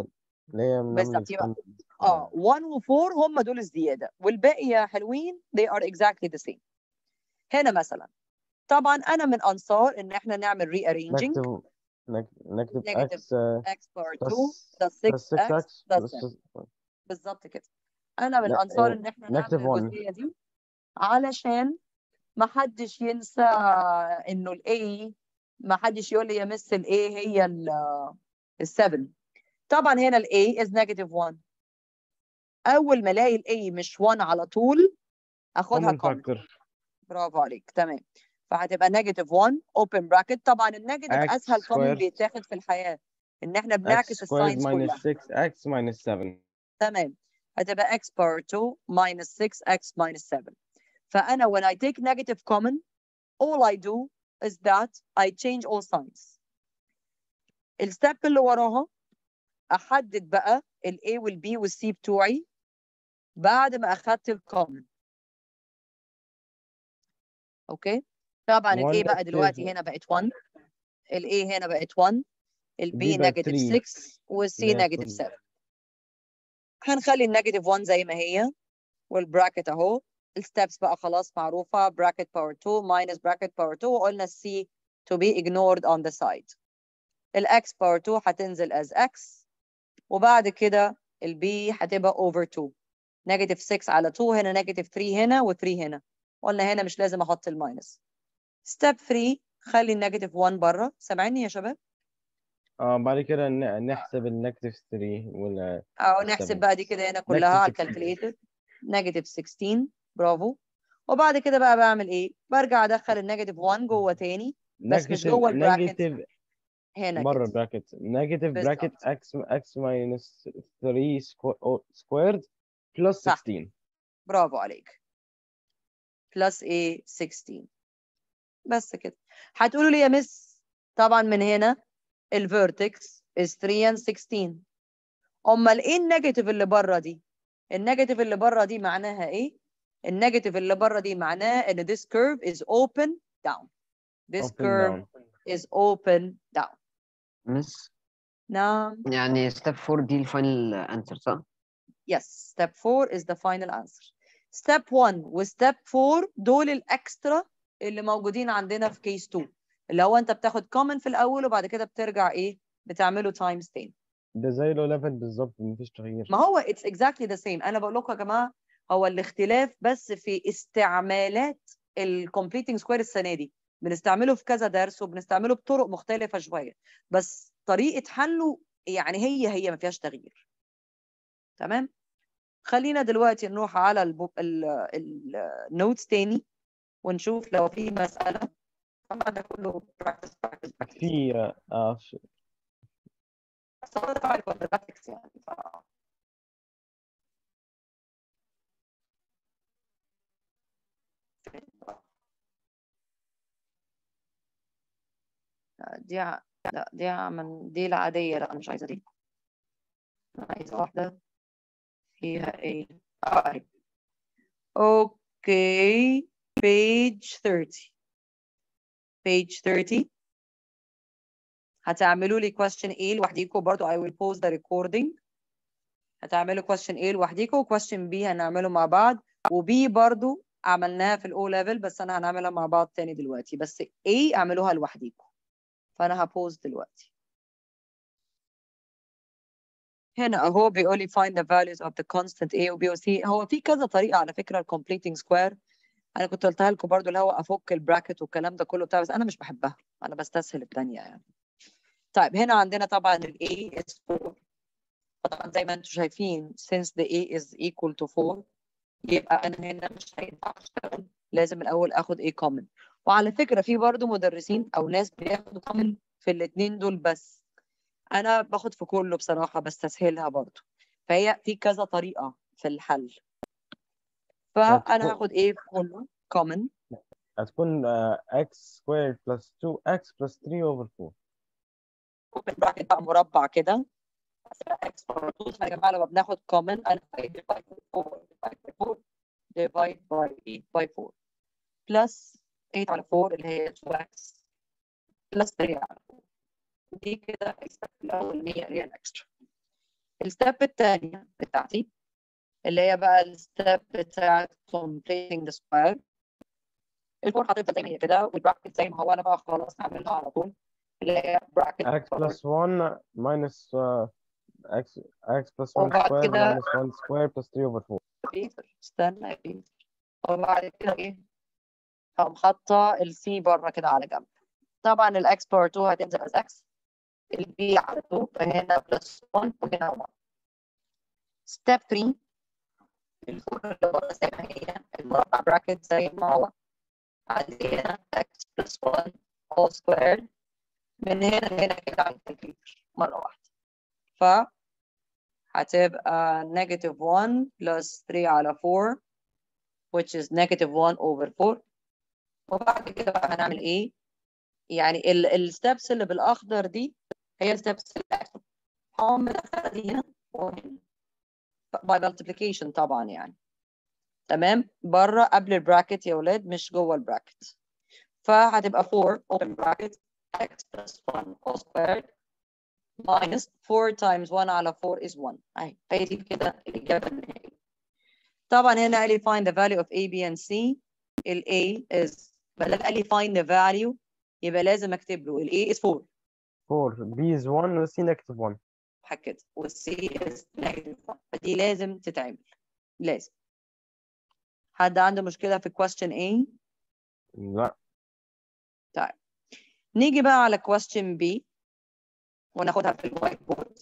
[SPEAKER 2] اللي هي من
[SPEAKER 1] بالظبط، يبقى-
[SPEAKER 2] الستاندرد.
[SPEAKER 1] اه 1 و4 هم دول الزياده والباقي يا حلوين they are exactly the same هنا مثلا طبعا انا من انصار ان احنا نعمل rearranging
[SPEAKER 2] نكتب نك- نكتب
[SPEAKER 1] Negative
[SPEAKER 2] x آه،
[SPEAKER 1] x power 2
[SPEAKER 2] plus
[SPEAKER 1] ده
[SPEAKER 2] plus
[SPEAKER 1] 6x
[SPEAKER 2] 6x
[SPEAKER 1] ده
[SPEAKER 2] plus
[SPEAKER 1] 7
[SPEAKER 2] 6
[SPEAKER 1] بالظبط كده انا من
[SPEAKER 2] لا،
[SPEAKER 1] انصار
[SPEAKER 2] آه،
[SPEAKER 1] ان احنا
[SPEAKER 2] نكتب
[SPEAKER 1] نعمل
[SPEAKER 2] 1.
[SPEAKER 1] الجزئيه دي علشان ما حدش ينسى انه الاي ما حدش يقول لي يا مس الاي هي ال7 طبعا هنا الاي is negative 1 اول ما الاقي الاي مش 1 على طول اخدها
[SPEAKER 2] common
[SPEAKER 1] common
[SPEAKER 2] factor
[SPEAKER 1] برافو عليك تمام فهتبقى نيجاتيف 1 اوبن براكت طبعا النيجاتيف
[SPEAKER 2] X
[SPEAKER 1] اسهل كومن
[SPEAKER 2] squared.
[SPEAKER 1] بيتاخد في الحياه ان احنا
[SPEAKER 2] x
[SPEAKER 1] بنعكس
[SPEAKER 2] squared
[SPEAKER 1] الساينز
[SPEAKER 2] minus
[SPEAKER 1] كلها
[SPEAKER 2] 6x minus 7
[SPEAKER 1] تمام هتبقى x power 2 minus 6x minus 7 فأنا when I take negative common all I do is that I change all signs الستيب اللي وراها أحدد بقى ال A وال B وال C بتوعي بعد ما أخدت الكومن أوكي طبعا ال A
[SPEAKER 2] One
[SPEAKER 1] بقى دلوقتي
[SPEAKER 2] negative-
[SPEAKER 1] هنا بقت 1 ال A هنا بقت 1 ال B
[SPEAKER 2] B بقت
[SPEAKER 1] negative
[SPEAKER 2] 3.
[SPEAKER 1] 6 وال C
[SPEAKER 2] اللي هي
[SPEAKER 1] negative
[SPEAKER 2] full.
[SPEAKER 1] 7 هنخلي النيجاتيف 1 زي ما هي والبراكت اهو الستبس بقى خلاص معروفه bracket power 2 minus bracket power 2 وقلنا C to be ignored on the side ال x power 2 هتنزل as x وبعد كده ال b هتبقى over 2 نيجاتيف 6 على 2 هنا نيجاتيف 3 هنا و3 هنا قلنا هنا مش لازم احط الماينس ستيب 3 خلي النيجاتيف 1 بره سامعيني يا شباب
[SPEAKER 2] اه بعد كده ن- نحسب النيجاتيف 3 ولا
[SPEAKER 1] او
[SPEAKER 2] السبعة.
[SPEAKER 1] نحسب بقى دي كده هنا كلها على
[SPEAKER 2] 16.
[SPEAKER 1] الكالكوليتر نيجاتيف 16 برافو وبعد كده بقى بعمل ايه برجع ادخل النيجاتيف 1 جوه تاني بس مش جوه البراكت
[SPEAKER 2] نيجاتيف
[SPEAKER 1] هنا
[SPEAKER 2] بره
[SPEAKER 1] كده
[SPEAKER 2] البراكت نيجاتيف
[SPEAKER 1] بالظبط.
[SPEAKER 2] براكت x x minus 3 squared plus
[SPEAKER 1] صح.
[SPEAKER 2] 16
[SPEAKER 1] برافو عليك بلس ايه 16 بس كده هتقولوا لي يا مس طبعا من هنا الفيرتكس is 3 and 16 امال ايه النيجاتيف اللي بره دي النيجاتيف اللي بره دي معناها ايه النيجاتيف اللي بره دي معناه ان this curve is open down this
[SPEAKER 2] up and
[SPEAKER 1] curve
[SPEAKER 2] down
[SPEAKER 1] is open down
[SPEAKER 3] مس
[SPEAKER 1] نعم
[SPEAKER 3] يعني ستيب 4 دي الفاينل انسر صح؟
[SPEAKER 1] yes step 4 is the final answer step 1 و step 4 دول الاكسترا اللي موجودين عندنا في كيس 2 اللي هو انت بتاخد common في الاول وبعد كده بترجع ايه بتعمله times تاني
[SPEAKER 2] ده زي لو ليفل بالظبط مفيش تغيير
[SPEAKER 1] ما هو it's exactly the same انا بقول لكم يا جماعه هو الاختلاف بس في استعمالات الكومبليتنج سكوير السنه دي بنستعمله في كذا درس وبنستعمله بطرق مختلفه شويه بس طريقه حله يعني هي هي ما فيهاش تغيير تمام خلينا دلوقتي نروح على النوتس تاني ونشوف لو في مساله طبعا ده كله براكتس براكتس براكتس
[SPEAKER 2] في آه ش-
[SPEAKER 1] بس هو ده تبع الكوادراتكس يعني ف... لا، دي ع- لا دي من دي العادية لا أنا مش عايزة دي أنا عايزة واحدة فيها ايه اه أهي. اوكي page 30 page 30 هتعملوا لي question A لوحديكم برضو I will pause the recording هتعملوا question A لوحديكم question B هنعمله مع بعض و B برضو عملناها في الأو ليفل بس أنا هنعملها مع بعض تاني دلوقتي بس A اعملوها لوحديكم فأنا هبوز دلوقتي هنا أهو بيقول لي find the values of the constant A و B و C هو في كذا طريقة على فكرة ال completing square أنا كنت قلتها لكم برضو اللي هو أفك البراكت والكلام ده كله بتاع بس أنا مش بحبها أنا بستسهل التانية يعني طيب هنا عندنا طبعا ال A is 4 طبعا زي ما انتم شايفين since the A is equal to 4 يبقى انا هنا مش هينفع اشتغل لازم الاول اخد A common وعلى فكره في برضه مدرسين او ناس بياخدوا common في الاثنين دول بس انا باخد في كله بصراحه بستسهلها برضه فهي في كذا طريقه في الحل فانا هاخد ايه في كله common
[SPEAKER 2] هتكون آه x squared plus 2x plus 3 over 4
[SPEAKER 1] open bracket بقى مربع كده x power 2 يا جماعه لما بناخد common انا divide by 4 divide by 4 divide by 8 by 4 plus 8 على 4 اللي هي 2x plus 3 على 4 دي كده extra الاول اللي هي اللي هي الاكسترا الستep الثانية بتاعتي اللي هي بقى الستep بتاعت completing the square الفور هتفضل زي ما هي كده والبراكت زي ما هو انا بقى خلاص هعملها على طول اللي هي bracket
[SPEAKER 2] x plus 1 minus uh, x x plus 1
[SPEAKER 1] وبعد
[SPEAKER 2] square
[SPEAKER 1] كده-
[SPEAKER 2] minus 1 square plus 3 over 4
[SPEAKER 1] بيتر استنى يا بيتر وبعد كده ايه هقوم حاطه السي بره كده على جنب طبعا الاكس باور 2 هتنزل از اكس البي على 2 فهنا بلس 1 وهنا 1 ستيب 3 الفور اللي بره زي ما هي المربع براكت زي ما هو عندي هنا x plus 1 all squared من هنا لهنا كده على الكالكوليتر مرة واحدة ف هتبقى negative 1 plus 3 على 4 which is negative 1 over 4 وبعد كده بقى هنعمل ايه؟ يعني الستبس اللي بالاخضر دي هي الستبس اللي هقوم مدخله دي هنا وهنا by multiplication طبعا يعني تمام بره قبل البراكت يا ولاد مش جوه البراكت فهتبقى 4 open bracket x plus 1 all squared minus 4 times 1 على 4 is 1 اهي هي دي كده الاجابه النهائيه طبعا هنا قال لي find the value of a b and c ال a is بدل قال لي find the value يبقى لازم اكتب له ال a is 4
[SPEAKER 2] 4 b is 1 و c negative 1
[SPEAKER 1] كده وال c is negative 1 فدي لازم تتعمل لازم حد عنده مشكله في question A
[SPEAKER 2] لا
[SPEAKER 1] نيجي بقى على question B وناخدها في الوايت بورد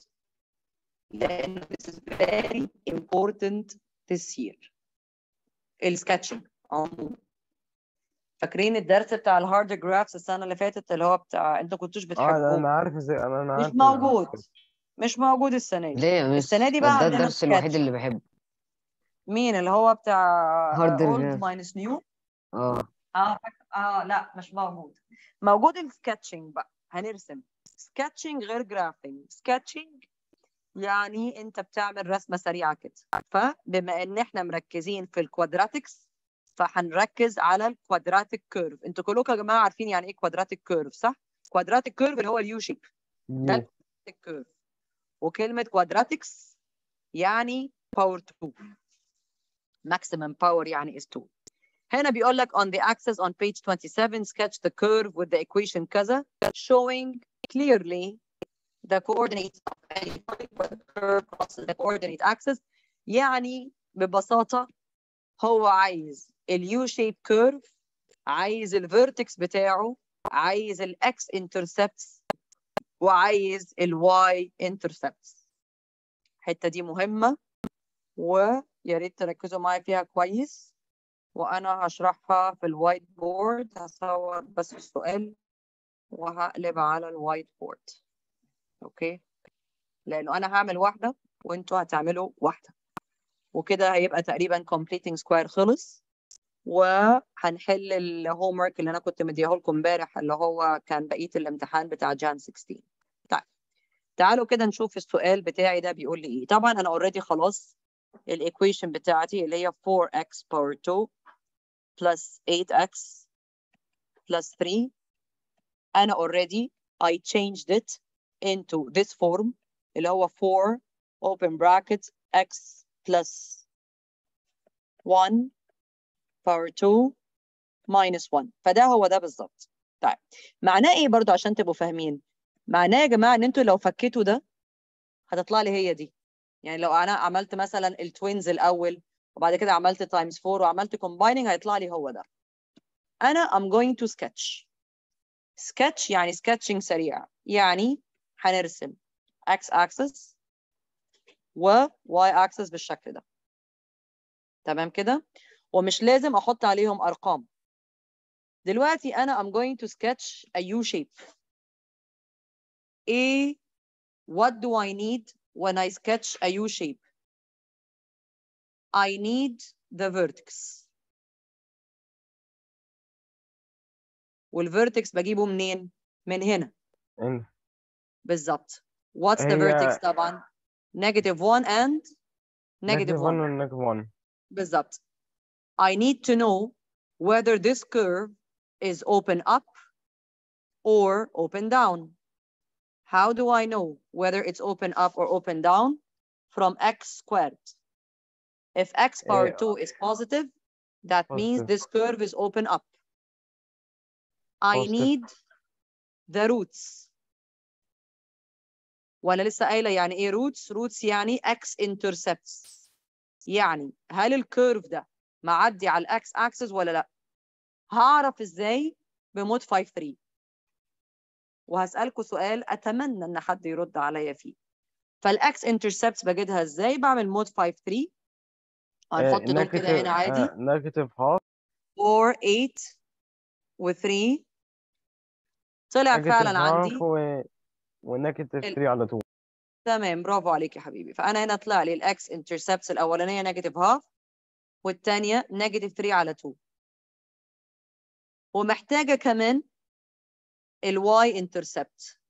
[SPEAKER 1] لأن this is very important this year السكتشنج عموما فاكرين الدرس بتاع الهارد جرافس السنة اللي فاتت اللي هو بتاع انتوا كنتوش
[SPEAKER 2] اه انا
[SPEAKER 1] بتحبوه
[SPEAKER 2] أنا عارف ازاي انا انا
[SPEAKER 1] مش
[SPEAKER 2] عارف
[SPEAKER 1] موجود مش موجود السنة دي
[SPEAKER 3] ليه يا مس
[SPEAKER 1] السنة دي بقى
[SPEAKER 3] ده
[SPEAKER 1] عندنا
[SPEAKER 3] الدرس الوحيد
[SPEAKER 1] sketch.
[SPEAKER 3] اللي بحبه
[SPEAKER 1] مين اللي هو بتاع
[SPEAKER 3] Hard
[SPEAKER 1] اولد
[SPEAKER 3] graph.
[SPEAKER 1] ماينس نيو
[SPEAKER 3] اه
[SPEAKER 1] اه فاك- اه لا مش موجود موجود السكتشنج بقى هنرسم سكتشنج غير جرافينج سكتشنج يعني انت بتعمل رسمه سريعه كده فبما ان احنا مركزين في الكوادراتكس فهنركز على الكوادراتيك كيرف انتوا كلكم يا جماعه عارفين يعني ايه كوادراتيك كيرف صح كوادراتيك كيرف اللي هو اليو شيب ده
[SPEAKER 2] يو
[SPEAKER 1] الكوادراتيك كيرف وكلمه كوادراتكس يعني باور 2 maximum power يعني is 2 هنا بيقول لك on the axis on page 27 sketch the curve with the equation كذا showing clearly the coordinates of any point where the curve crosses the coordinate axis يعني ببساطة هو عايز اليو shape curve عايز الفيرتكس بتاعه عايز الاكس intercepts وعايز الواي intercepts الحتة دي مهمة ويا ريت تركزوا معايا فيها كويس وانا هشرحها في الوايت بورد هصور بس السؤال وهقلب على الوايت بورد اوكي لانه انا هعمل واحده وانتوا هتعملوا واحده وكده هيبقى تقريبا completing square خلص وهنحل الهوم ورك اللي انا كنت مديه لكم امبارح اللي هو كان بقيه الامتحان بتاع جان 16 طيب تعالوا كده نشوف السؤال بتاعي ده بيقول لي ايه طبعا انا اوريدي خلاص الايكويشن بتاعتي اللي هي 4x power 2 plus 8x plus 3 أنا already I changed it into this form اللي هو 4 open bracket x plus 1 power 2 minus 1 فده هو ده بالظبط طيب معناه ايه برضو عشان تبقوا فاهمين معناه يا جماعة ان انتوا لو فكيتوا ده هتطلع لي هي دي يعني لو انا عملت مثلا التوينز الاول وبعد كده عملت تايمز 4 وعملت كومبايننج هيطلع لي هو ده انا I'm going to sketch sketch يعني sketching سريع يعني هنرسم x axis و y axis بالشكل ده تمام كده ومش لازم احط عليهم ارقام دلوقتي انا I'm going to sketch a U shape A what do I need when I sketch a U shape I need the vertex والفيرتكس بجيبه منين؟ من هنا
[SPEAKER 2] ان
[SPEAKER 1] بالظبط What's the
[SPEAKER 2] هي-
[SPEAKER 1] vertex طبعا؟ negative 1 and negative 1
[SPEAKER 2] negative 1 و negative 1
[SPEAKER 1] بالظبط I need to know whether this curve is open up or open down. How do I know whether it's open up or open down? from x squared. If x power
[SPEAKER 2] Eh,
[SPEAKER 1] 2 is positive, that means
[SPEAKER 2] Positive.
[SPEAKER 1] this curve is open up. I
[SPEAKER 2] Positive.
[SPEAKER 1] need the roots. وانا لسه قايله يعني ايه roots؟ roots يعني x intercepts. يعني هل الكيرف ده معدي على الاكس اكسس ولا لا؟ هعرف ازاي بمود 5 3 وهسألكوا سؤال اتمنى ان حد يرد عليا فيه. فالاكس انترسبتس بجدها ازاي؟ بعمل مود 5 3 هنحط دول كده هنا عادي
[SPEAKER 2] نيجاتيف هاف
[SPEAKER 1] 4 8 و3 طلع فعلا عندي
[SPEAKER 2] و ونيجاتيف
[SPEAKER 1] ال-
[SPEAKER 2] 3 على طول
[SPEAKER 1] تمام برافو عليك يا حبيبي فانا هنا طلع لي الاكس انترسبتس الاولانيه نيجاتيف هاف والثانيه نيجاتيف 3 على 2 ومحتاجه كمان الواي انترسبت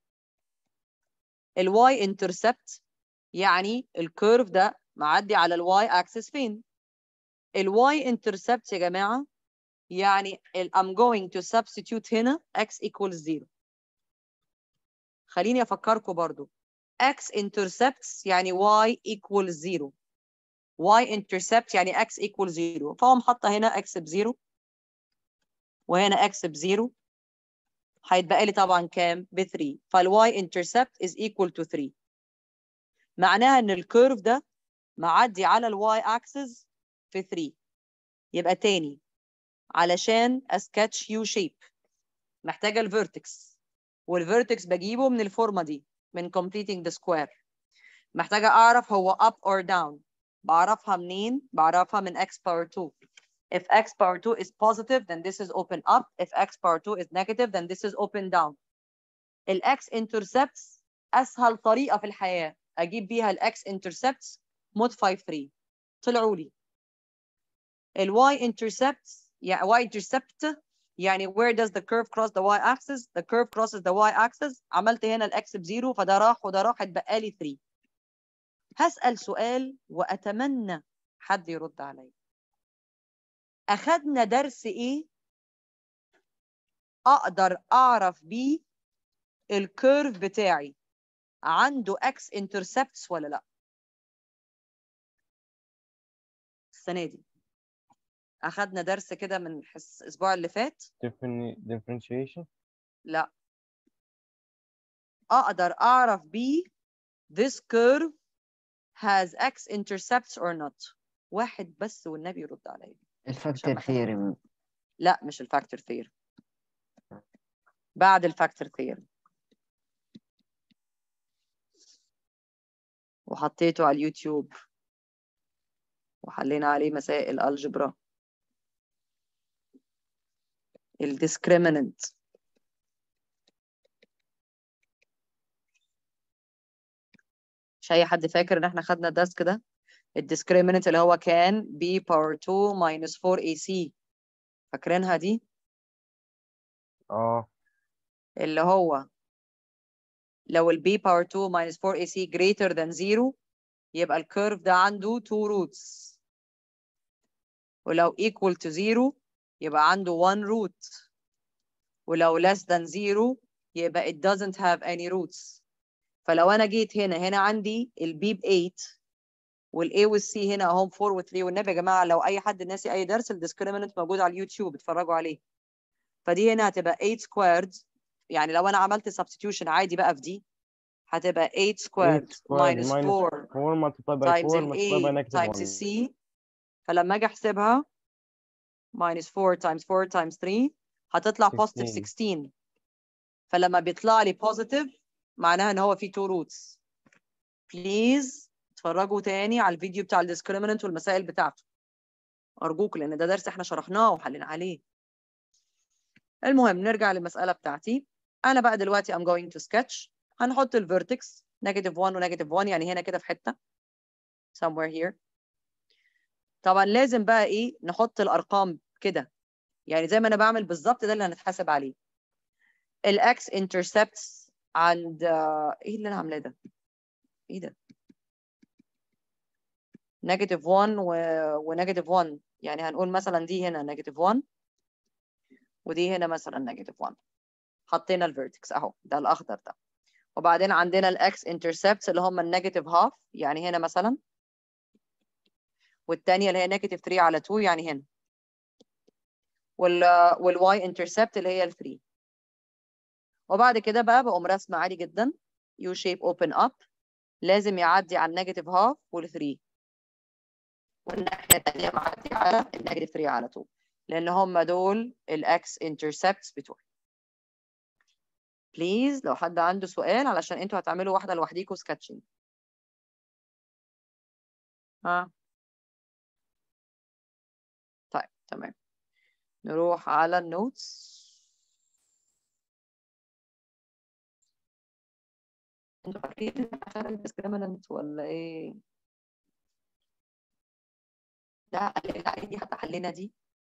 [SPEAKER 1] الواي انترسبت يعني الكيرف ده معدي على الواي اكسس فين الواي انترسبت يا جماعه يعني ال- I'm going to substitute هنا x equals 0 خليني افكركم برضو x intercepts يعني y equals 0 y intercept يعني x equals 0 فهو حاطه هنا x بزيرو وهنا x بزيرو هيتبقى لي طبعا كام ب 3 فالy intercept is equal to 3 معناها ان الكيرف ده معدي على الواي اكسس في 3 يبقى تاني علشان اسكتش يو شيب محتاجه الفيرتكس والفيرتكس بجيبه من الفورمه دي من completing the square محتاجه اعرف هو up or down بعرفها منين بعرفها من x power 2 if x power 2 is positive then this is open up if x power 2 is negative then this is open down ال x intercepts اسهل طريقه في الحياه اجيب بيها ال x intercepts mod 5 3 طلعوا لي ال y intercepts يعني y intercept يعني where does the curve cross the y axis the curve crosses the y axis عملت هنا ال x بزيرو فده راح وده راح اتبقى لي 3 هسأل سؤال وأتمنى حد يرد عليا أخدنا درس إيه أقدر أعرف بيه الكيرف بتاعي عنده x intercepts ولا لا السنة دي أخدنا درس كده من الحس- الأسبوع اللي فات
[SPEAKER 2] different differentiation
[SPEAKER 1] لا أقدر أعرف بيه this curve has x intercepts or not واحد بس والنبي يرد عليا
[SPEAKER 3] الفاكتور
[SPEAKER 1] ما حد-
[SPEAKER 3] ثيوري
[SPEAKER 1] لا مش الفاكتور ثيرم بعد الفاكتور ثيرم وحطيته على اليوتيوب وحلينا عليه مسائل الجبرا الديسكريمننت مش اي حد فاكر ان احنا خدنا الدرس كده الديسكريمننت اللي هو كان b power 2 minus 4ac فاكرينها دي
[SPEAKER 2] اه
[SPEAKER 1] اللي هو لو ال b power 2 minus 4ac greater than 0 يبقى الكيرف ده عنده two roots ولو equal to 0 يبقى عنده one root ولو less than 0 يبقى it doesn't have any roots فلو انا جيت هنا هنا عندي ال b ب 8 وال A وال C هنا اهم 4 و 3 والنبي يا جماعه لو اي حد ناسي اي درس الديسكريمنت موجود على اليوتيوب اتفرجوا عليه فدي هنا هتبقى 8 squared يعني لو انا عملت substitution عادي بقى في دي هتبقى 8 squared,
[SPEAKER 2] 8 squared
[SPEAKER 1] minus
[SPEAKER 2] minus
[SPEAKER 1] 4
[SPEAKER 2] 4 multiplied by
[SPEAKER 1] times
[SPEAKER 2] 4
[SPEAKER 1] ال
[SPEAKER 2] multiplied by
[SPEAKER 1] A
[SPEAKER 2] negative
[SPEAKER 1] times
[SPEAKER 2] 1
[SPEAKER 1] ال C فلما اجي احسبها minus 4 times 4 times 3 هتطلع positive
[SPEAKER 2] 16.
[SPEAKER 1] 16 فلما بيطلع لي positive معناها ان هو فيه two roots بليز اتفرجوا تاني على الفيديو بتاع الديسكريمنت والمسائل بتاعته ارجوك لان ده درس احنا شرحناه وحلينا عليه المهم نرجع للمساله بتاعتي انا بقى دلوقتي I'm going to sketch هنحط الفيرتكس نيجاتيف 1 ونيجاتيف 1 يعني هنا كده في حته somewhere here طبعا لازم بقى ايه نحط الارقام كده يعني زي ما انا بعمل بالظبط ده اللي هنتحاسب عليه الاكس intercepts عند آه، ايه اللي انا عاملاه ده ايه ده نيجاتيف 1 و... ونيجاتيف 1 يعني هنقول مثلا دي هنا نيجاتيف 1 ودي هنا مثلا نيجاتيف 1 حطينا الفيرتكس اهو ده الاخضر ده وبعدين عندنا الاكس انترسبتس اللي هم النيجاتيف هاف يعني هنا مثلا والثانيه اللي هي نيجاتيف 3 على 2 يعني هنا وال والواي انترسبت اللي هي ال 3 وبعد كده بقى بقوم راسمه عادي جدا يو شيب اوبن اب لازم يعدي على النيجاتيف هاف وال 3 والناحيه الثانيه معدي على النيجاتيف 3 على 2 لان هم دول الاكس انترسبتس بتوعي بليز لو حد عنده سؤال علشان انتوا هتعملوا واحده لوحديكوا سكتشنج ها طيب تمام نروح على النوتس انتوا فاكرين عشان الديسكريمنت ولا ايه؟ لا لا دي حتى حلنا دي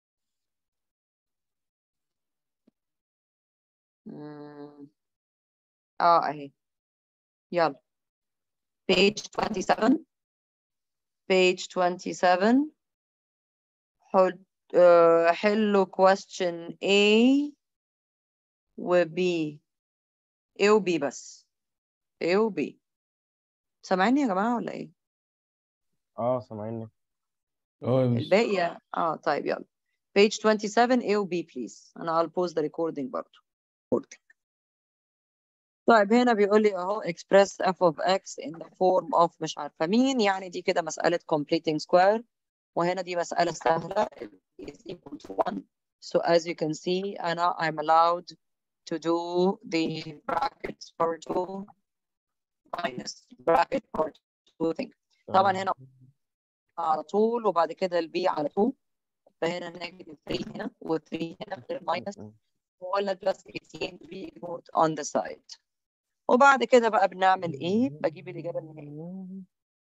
[SPEAKER 1] مم. اه اهي يلا page 27 page 27 حل آه، حلوا question A و B A و B بس A و B سامعيني يا جماعة ولا ايه؟
[SPEAKER 2] اه سامعيني
[SPEAKER 4] اه يا مس
[SPEAKER 1] الباقي اه طيب يلا page 27 A و B please انا I'll pause the recording برضو recording. طيب هنا بيقول لي اهو express f of x in the form of مش عارفة مين يعني دي كده مسألة completing square وهنا دي مسألة سهلة is equal to 1 so as you can see أنا I'm allowed to do the brackets for 2 minus bracket for 2 thing طبعا هنا على طول وبعد كده البي على 2 فهنا نيجاتيف 3 هنا و3 هنا غير ماينس وقلنا بلس 18 بي put on the side وبعد كده بقى بنعمل ايه؟ بجيب الإجابة النهائية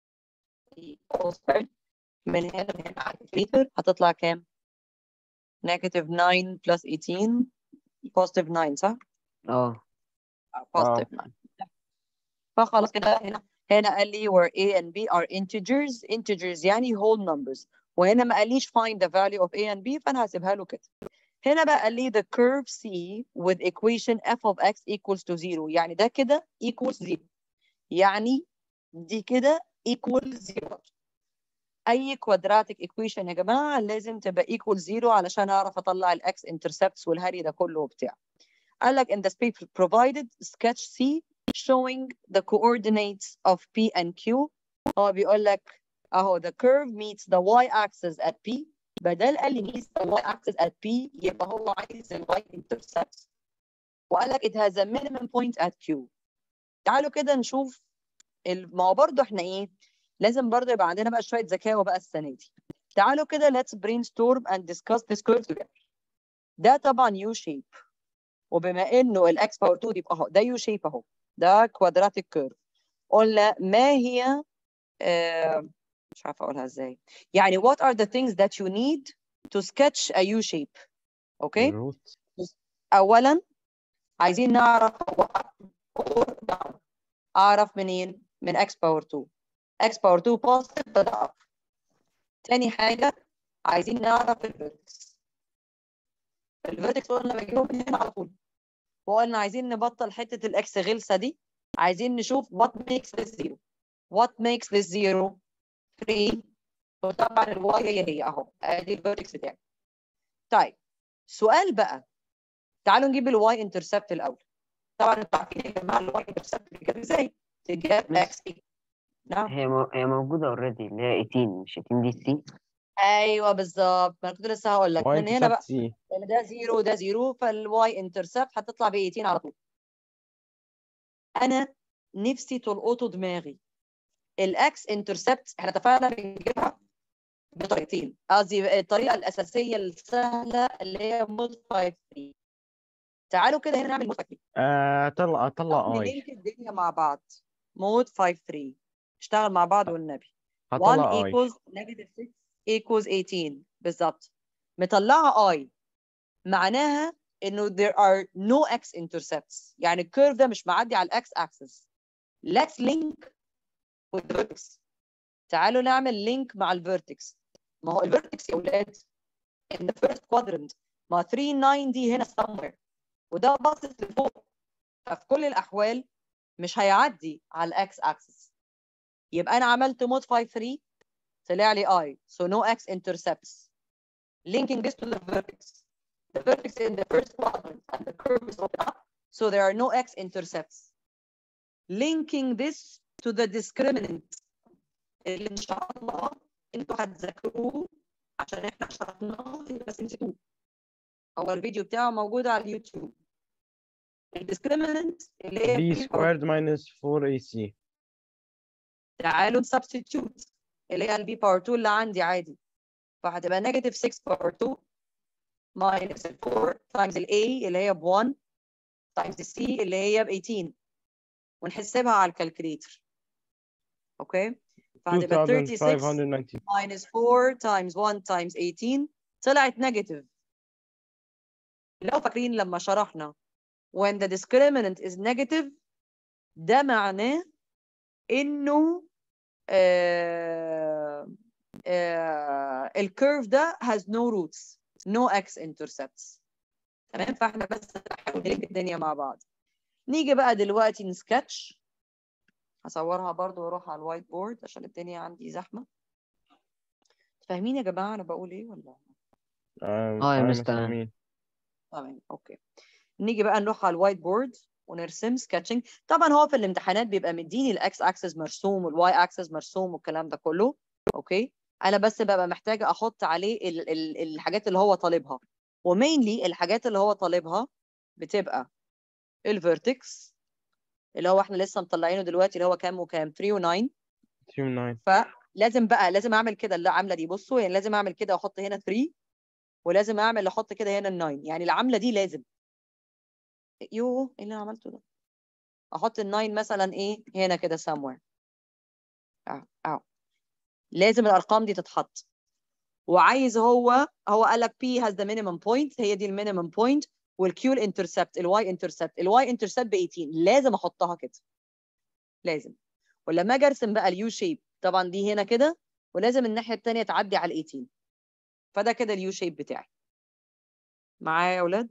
[SPEAKER 1] من هنا من هنا على الكالكوليتر هتطلع كام؟ نيجاتيف 9 بلس 18 بوزيتيف 9 صح؟
[SPEAKER 3] اه
[SPEAKER 1] بوزيتيف 9 فخلاص كده هنا هنا قال لي where A and B are integers integers يعني whole numbers وهنا ما قاليش find the value of A and B فأنا هسيبها له كده هنا بقى قال لي the curve C with equation f of x equals to 0 يعني ده كده equals 0 يعني دي كده equals 0 اي quadratic equation يا جماعه لازم تبقى equal 0 علشان اعرف اطلع الاكس intercepts والهري ده كله وبتاع قال لك in the space provided sketch C showing the coordinates of P and Q هو بيقول لك اهو the curve meets the y axis at P بدل قال لي meets the y axis at P يبقى هو عايز ال y intercepts وقال لك it has a minimum point at Q تعالوا كده نشوف ال- ما هو برضه احنا ايه لازم برضه يبقى عندنا بقى شويه ذكاوه بقى السنه دي تعالوا كده let's brainstorm and discuss this curve together ده طبعا U shape وبما انه الاكس باور 2 يبقى اهو ده يو شيب اهو ده كوادراتيك كيرف قلنا ما هي آه مش عارفه اقولها ازاي يعني what are the things that you need to sketch a U shape اوكي
[SPEAKER 2] الروت
[SPEAKER 1] اولا عايزين نعرف هو up or down اعرف منين من x باور 2 x باور 2 positive فده up تاني حاجه عايزين نعرف الفيرتكس الفيرتكس قلنا بجيبه من هنا على طول وقلنا عايزين نبطل حته الاكس غلسه دي عايزين نشوف what makes this zero what makes this zero 3 وطبعا الواي هي هي اهو ادي الفيرتكس بتاعي طيب سؤال بقى تعالوا نجيب الواي انترسبت الاول طبعا انتوا عارفين يا جماعه الواي انترسبت بتجيب ازاي؟ تجيب اكس نعم
[SPEAKER 3] هي مو... هي موجودة اوريدي اللي هي 18 مش 18 دي سي
[SPEAKER 1] ايوه بالظبط ما انا كنت لسه هقول لك
[SPEAKER 2] واي
[SPEAKER 1] من هنا بقى
[SPEAKER 2] سي
[SPEAKER 1] لان ده زيرو ده زيرو فالواي انترسبت هتطلع ب 18 على طول انا نفسي تلقطوا دماغي الاكس انترسبت احنا اتفقنا بنجيبها بطريقتين قصدي الطريقه الاساسيه السهله اللي هي مود 5 3 تعالوا كده هنا نعمل مود 5 3
[SPEAKER 2] آه طلع طلع اي
[SPEAKER 1] نلينك الدنيا مع بعض مود 5 3 اشتغل مع بعض والنبي 1
[SPEAKER 2] هطلع اي
[SPEAKER 1] equals negative 6 equals 18 بالظبط مطلعه اي معناها انه there are no x intercepts يعني الكيرف ده مش معدي على الاكس axis let's link with the vertex تعالوا نعمل لينك مع الفيرتكس ما هو الفيرتكس يا اولاد in the first quadrant ما 3 9 دي هنا somewhere وده باصص لفوق ففي كل الاحوال مش هيعدي على الاكس اكسس يبقى انا عملت modify 3 طلع لي i so no x intercepts linking this to the vertex the vertex in the first quadrant and the curve is open up so there are no x intercepts linking this to the discriminant اللي ان شاء الله انتوا هتذاكروه عشان احنا شرحناه في بس نسيتوه هو الفيديو بتاعه موجود على اليوتيوب الديسكريمنت اللي هي
[SPEAKER 2] b
[SPEAKER 1] B
[SPEAKER 2] squared minus 4ac
[SPEAKER 1] تعالوا نسبستيتيوت اللي هي البي باور 2 اللي عندي عادي فهتبقى نيجاتيف 6 باور 2 ماينس 4 تايمز الاي اللي هي ب 1 تايمز السي اللي هي ب 18 ونحسبها على الكالكوليتر اوكي فهتبقى 36
[SPEAKER 2] 2590
[SPEAKER 1] minus 4 times 1 times 18 طلعت negative لو فاكرين لما شرحنا when the discriminant is negative ده معناه انه آه آه الكيرف ده has no roots no x intercepts تمام فاحنا بس نحاول نلم الدنيا مع بعض نيجي بقى دلوقتي نسكتش هصورها برضو واروح على الوايت بورد عشان الدنيا عندي زحمه فاهمين يا جماعه انا بقول ايه ولا
[SPEAKER 3] اه يا مستر.
[SPEAKER 2] مستر
[SPEAKER 1] تمام اوكي نيجي بقى نروح على الوايت بورد ونرسم سكتشنج طبعا هو في الامتحانات بيبقى مديني الاكس اكسس مرسوم والواي اكسس مرسوم والكلام ده كله اوكي انا بس ببقى محتاجه احط عليه ال ال الحاجات اللي هو طالبها ومينلي الحاجات اللي هو طالبها بتبقى الفيرتكس اللي هو احنا لسه مطلعينه دلوقتي اللي هو كام وكام 3 و9
[SPEAKER 2] 3
[SPEAKER 1] فلازم بقى لازم اعمل كده اللي عامله دي بصوا يعني لازم اعمل كده واحط هنا 3 ولازم اعمل احط كده هنا ال9 يعني العامله دي لازم يوه ايه اللي انا عملته ده احط ال9 مثلا ايه هنا كده somewhere اهو اهو لازم الارقام دي تتحط وعايز هو هو قال لك P has the minimum point هي دي المينيمم بوينت والكيو الانترسبت الواي انترسبت الواي انترسبت ب 18 لازم احطها كده لازم ولما اجي ارسم بقى اليو شيب طبعا دي هنا كده ولازم الناحيه الثانيه تعدي على ال 18 فده كده اليو شيب بتاعي معايا يا اولاد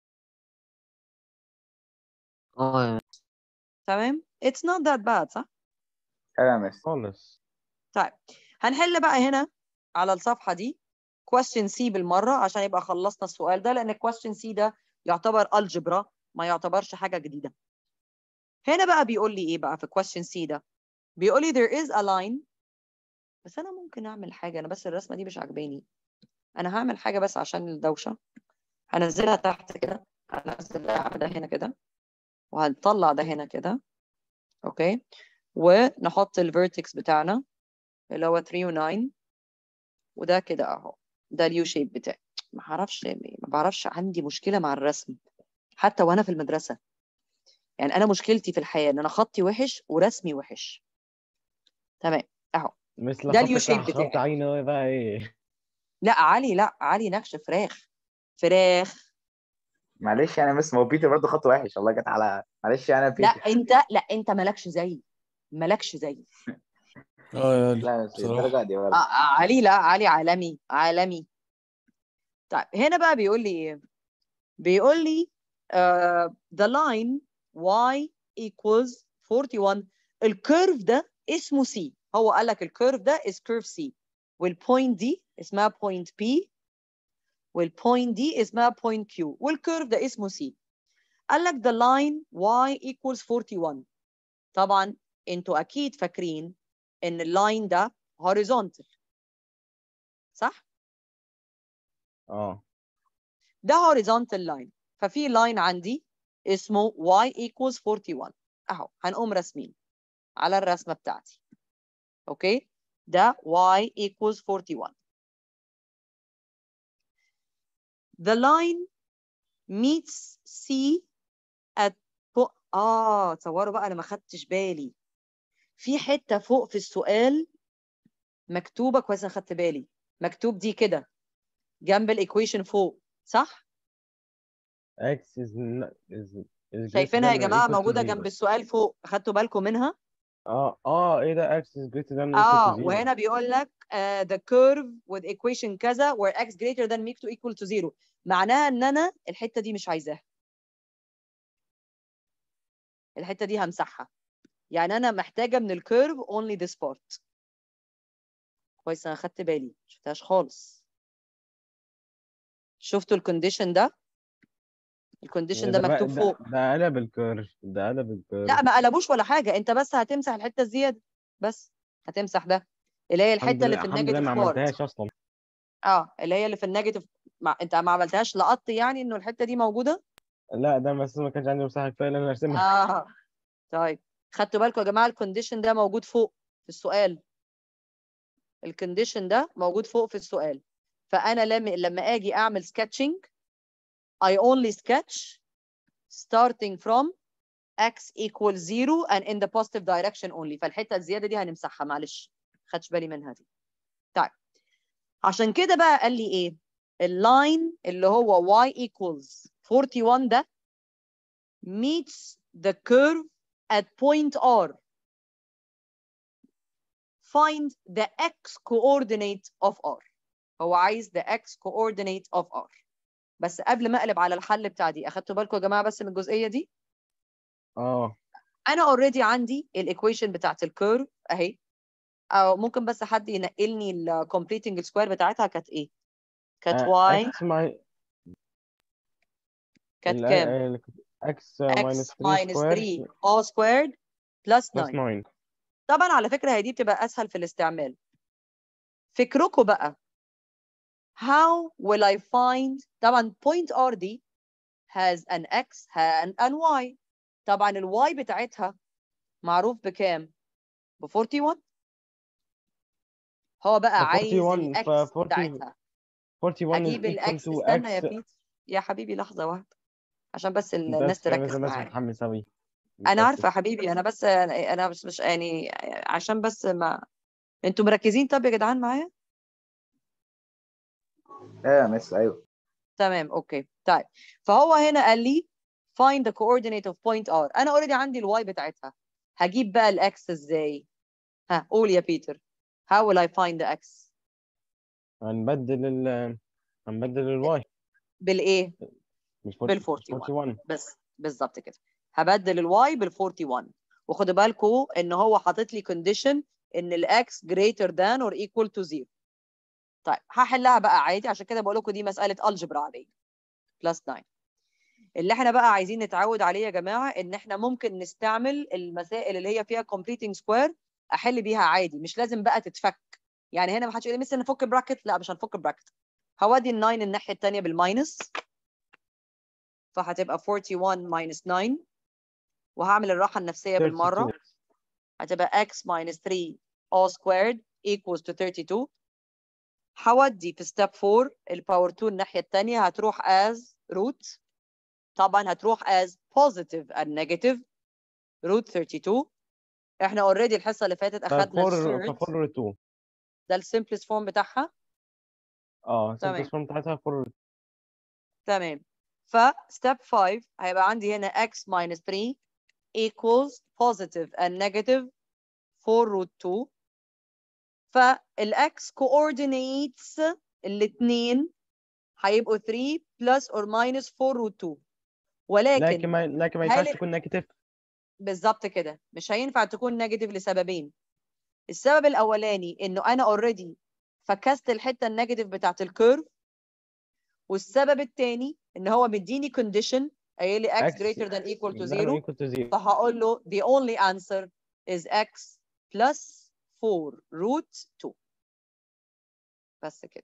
[SPEAKER 3] اه يا مستر.
[SPEAKER 1] تمام it's not that bad صح
[SPEAKER 5] ايوه يا مس
[SPEAKER 2] خالص
[SPEAKER 1] طيب هنحل بقى هنا على الصفحه دي question C بالمره عشان يبقى خلصنا السؤال ده لان question C ده يعتبر الجبرا ما يعتبرش حاجه جديده هنا بقى بيقول لي ايه بقى في question C ده بيقول لي there is a line بس انا ممكن اعمل حاجه انا بس الرسمه دي مش عاجباني انا هعمل حاجه بس عشان الدوشه هنزلها تحت كده هنزل ده هنا كده وهنطلع ده هنا كده اوكي ونحط الفيرتكس بتاعنا اللي هو 3 و9 وده كده اهو ده اليو شيب بتاعي ما اعرفش ما بعرفش عندي مشكله مع الرسم حتى وانا في المدرسه يعني انا مشكلتي في الحياه ان انا خطي وحش ورسمي وحش تمام اهو
[SPEAKER 2] مثل
[SPEAKER 1] ده اليو
[SPEAKER 2] خطك
[SPEAKER 1] شيب
[SPEAKER 2] خط
[SPEAKER 1] بتاعي.
[SPEAKER 2] عينه بقى ايه
[SPEAKER 1] لا علي لا علي نكش فراخ فراخ
[SPEAKER 5] معلش يعني مس ما هو بيتر برضه خط وحش والله جت على معلش يعني يا
[SPEAKER 1] لا
[SPEAKER 5] بيتر
[SPEAKER 1] انت لا انت مالكش زي مالكش زي
[SPEAKER 4] اه يا علي
[SPEAKER 5] لا بس
[SPEAKER 4] بصراحة.
[SPEAKER 5] الدرجه دي
[SPEAKER 1] آه،
[SPEAKER 5] برضه
[SPEAKER 1] آه، علي لا علي عالمي عالمي طيب هنا بقى بيقول لي ايه بيقول لي uh, the line y equals 41 الكيرف ده اسمه C هو قال لك الكيرف ده is curve C والبوينت دي اسمها point P والبوينت دي اسمها point Q والكيرف ده اسمه C قال لك the line y equals 41 طبعا انتوا اكيد فاكرين ان اللاين ده horizontal صح
[SPEAKER 2] اه
[SPEAKER 1] ده horizontal line ففي لاين عندي اسمه y equals 41 اهو هنقوم راسمين على الرسمه بتاعتي اوكي ده y equals 41 the line meets C at فوق اه تصوروا بقى انا ما خدتش بالي في حته فوق في السؤال مكتوبه كويس انا خدت بالي مكتوب دي كده جنب الايكويشن فوق صح
[SPEAKER 2] x is n- is is greater
[SPEAKER 1] شايفينها يا
[SPEAKER 2] than or
[SPEAKER 1] جماعه
[SPEAKER 2] equal to
[SPEAKER 1] موجوده
[SPEAKER 2] zero.
[SPEAKER 1] جنب السؤال فوق اخدتوا بالكم منها
[SPEAKER 2] اه اه ايه ده x is greater than or equal
[SPEAKER 1] اه
[SPEAKER 2] to zero.
[SPEAKER 1] وهنا بيقول لك uh, the curve with equation كذا where x greater than make to equal to zero معناها ان انا الحته دي مش عايزاها الحته دي همسحها يعني انا محتاجه من الكيرف only this part كويس انا خدت بالي شفتهاش خالص شفتوا الكونديشن ده الكونديشن ده مكتوب فوق
[SPEAKER 2] ده قلب الكيرف ده قلب الكيرف
[SPEAKER 1] لا ما قلبوش ولا حاجه انت بس هتمسح الحته الزياده بس هتمسح ده اللي هي
[SPEAKER 2] الحمد
[SPEAKER 1] الحته اللي
[SPEAKER 2] لله
[SPEAKER 1] في
[SPEAKER 2] الحمد لله
[SPEAKER 1] النيجاتيف
[SPEAKER 2] ما
[SPEAKER 1] بارت
[SPEAKER 2] عملتهاش اصلا
[SPEAKER 1] اه اللي هي اللي في النيجاتيف ما انت ما عملتهاش لقطت يعني انه الحته دي موجوده
[SPEAKER 2] لا ده بس ما كانش عندي مساحه كفايه ان انا ارسمها
[SPEAKER 1] اه طيب خدتوا بالكم يا جماعه الكونديشن ده موجود فوق في السؤال الكونديشن ده موجود فوق في السؤال فانا لما لما اجي اعمل sketching I only sketch starting from x equals 0 and in the positive direction only فالحته الزياده دي هنمسحها معلش خدش بالي منها دي طيب عشان كده بقى قال لي ايه اللاين اللي هو y equals 41 ده meets the curve at point R find the x coordinate of R هو عايز the x coordinate of R بس قبل ما اقلب على الحل بتاع دي اخدتوا بالكم يا جماعه بس من الجزئيه دي
[SPEAKER 2] اه
[SPEAKER 1] انا اوريدي عندي الايكويشن بتاعت الكيرف اهي او ممكن بس حد ينقلني الكومبليتنج سكوير بتاعتها كانت ايه كانت واي
[SPEAKER 2] اكس ماي
[SPEAKER 1] كانت كام
[SPEAKER 2] اكس
[SPEAKER 1] x
[SPEAKER 2] ماينس 3
[SPEAKER 1] minus 3
[SPEAKER 2] سكوير
[SPEAKER 1] all squared plus
[SPEAKER 2] بلس
[SPEAKER 1] 9
[SPEAKER 2] 9
[SPEAKER 1] طبعا على فكره هي دي بتبقى اسهل في الاستعمال فكركم بقى how will I find طبعا point R دي has an x and an y طبعا الواي بتاعتها معروف بكام ب 41 هو بقى
[SPEAKER 2] ف
[SPEAKER 1] عايز
[SPEAKER 2] 41 ف
[SPEAKER 1] الاكس
[SPEAKER 2] 40
[SPEAKER 1] بتاعتها
[SPEAKER 2] 41 is
[SPEAKER 1] اجيب
[SPEAKER 2] equal
[SPEAKER 1] الاكس
[SPEAKER 2] to
[SPEAKER 1] استنى يا
[SPEAKER 2] x
[SPEAKER 1] بيت يا حبيبي لحظه واحده عشان بس الناس
[SPEAKER 2] بس كده
[SPEAKER 1] تركز
[SPEAKER 2] الناس
[SPEAKER 1] معايا
[SPEAKER 2] متحمسه قوي
[SPEAKER 1] انا عارفه يا حبيبي انا بس انا بس مش يعني عشان بس ما انتوا مركزين طب يا جدعان معايا
[SPEAKER 5] ايه يا مس ايوه
[SPEAKER 1] تمام اوكي طيب فهو هنا قال لي find the coordinate of point R انا اوريدي عندي الواي بتاعتها هجيب بقى الاكس ازاي ها قول يا بيتر how will I find the x
[SPEAKER 2] هنبدل ال هنبدل الواي
[SPEAKER 1] بالايه
[SPEAKER 2] مش
[SPEAKER 1] بال
[SPEAKER 2] 41
[SPEAKER 1] 41 بس بالظبط كده هبدل الواي بال 41 وخدوا بالكم ان هو حاطط لي كونديشن ان الاكس greater than or equal to 0 طيب هحلها بقى عادي عشان كده بقول لكم دي مساله الجبرا عاديه بلس 9 اللي احنا بقى عايزين نتعود عليه يا جماعه ان احنا ممكن نستعمل المسائل اللي هي فيها completing square احل بيها عادي مش لازم بقى تتفك يعني هنا ما حدش يقول لي مثلا نفك براكت لا مش هنفك براكت هودي ال 9 الناحيه الثانيه بالماينس فهتبقى 41 minus 9 وهعمل الراحه النفسيه بالمره
[SPEAKER 2] 32
[SPEAKER 1] هتبقى x minus 3 all squared equals to 32 هودي في step 4 الباور 2 الناحية التانية هتروح as root طبعا هتروح as positive and negative root 32 احنا already الحصة اللي فاتت اخدنا
[SPEAKER 2] فور
[SPEAKER 1] الثيرد
[SPEAKER 2] فور 2
[SPEAKER 1] ده السمبلست فورم بتاعها
[SPEAKER 2] اه
[SPEAKER 1] تمام.
[SPEAKER 2] سنتس فورم بتاعتها فور
[SPEAKER 1] تمام ف step 5 هيبقى عندي هنا x minus 3 equals positive and negative 4 root 2 فالاكس coordinates الاثنين هيبقوا 3 plus or minus 4 root 2 ولكن
[SPEAKER 2] لكن ما لكن ما
[SPEAKER 1] هل-
[SPEAKER 2] ينفعش تكون نيجاتيف
[SPEAKER 1] بالظبط كده مش هينفع تكون نيجاتيف لسببين السبب الاولاني انه انا اوريدي فكست الحته النيجاتيف بتاعت الكيرف والسبب الثاني ان هو مديني كونديشن قايل لي x
[SPEAKER 2] X
[SPEAKER 1] greater than equal to
[SPEAKER 2] ده
[SPEAKER 1] 0
[SPEAKER 2] equal to zero.
[SPEAKER 1] فهقول له the only answer is x plus 4 root 2 بس كده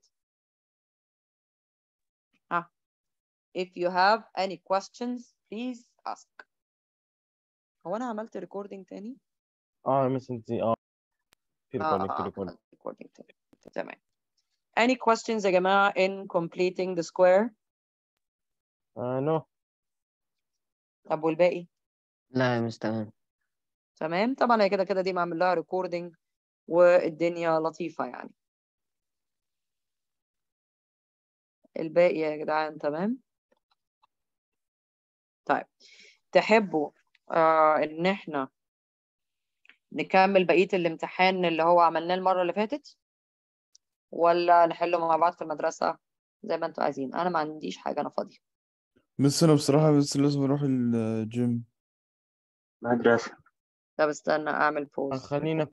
[SPEAKER 1] ها if you have any questions please ask هو انا عملت ريكوردينج تاني
[SPEAKER 2] اه مش انت اه في
[SPEAKER 1] اه
[SPEAKER 2] ريكوردينج في
[SPEAKER 1] اه
[SPEAKER 2] ريكوردينج
[SPEAKER 1] عملت ريكوردينج تاني تمام any questions يا جماعة in completing the square
[SPEAKER 2] اه نو
[SPEAKER 1] طب والباقي
[SPEAKER 3] لا يا مس تمام
[SPEAKER 1] تمام طبعا هي كده كده دي معمل لها ريكوردينج والدنيا لطيفة يعني الباقي يا جدعان تمام طيب تحبوا آه ان احنا نكمل بقية الامتحان اللي هو عملناه المرة اللي فاتت ولا نحله مع بعض في المدرسة زي ما انتوا عايزين انا ما عنديش حاجة انا فاضية
[SPEAKER 4] بس انا بصراحة بس لازم اروح الجيم
[SPEAKER 6] مدرسة
[SPEAKER 1] طب استنى اعمل بوز
[SPEAKER 2] خلينا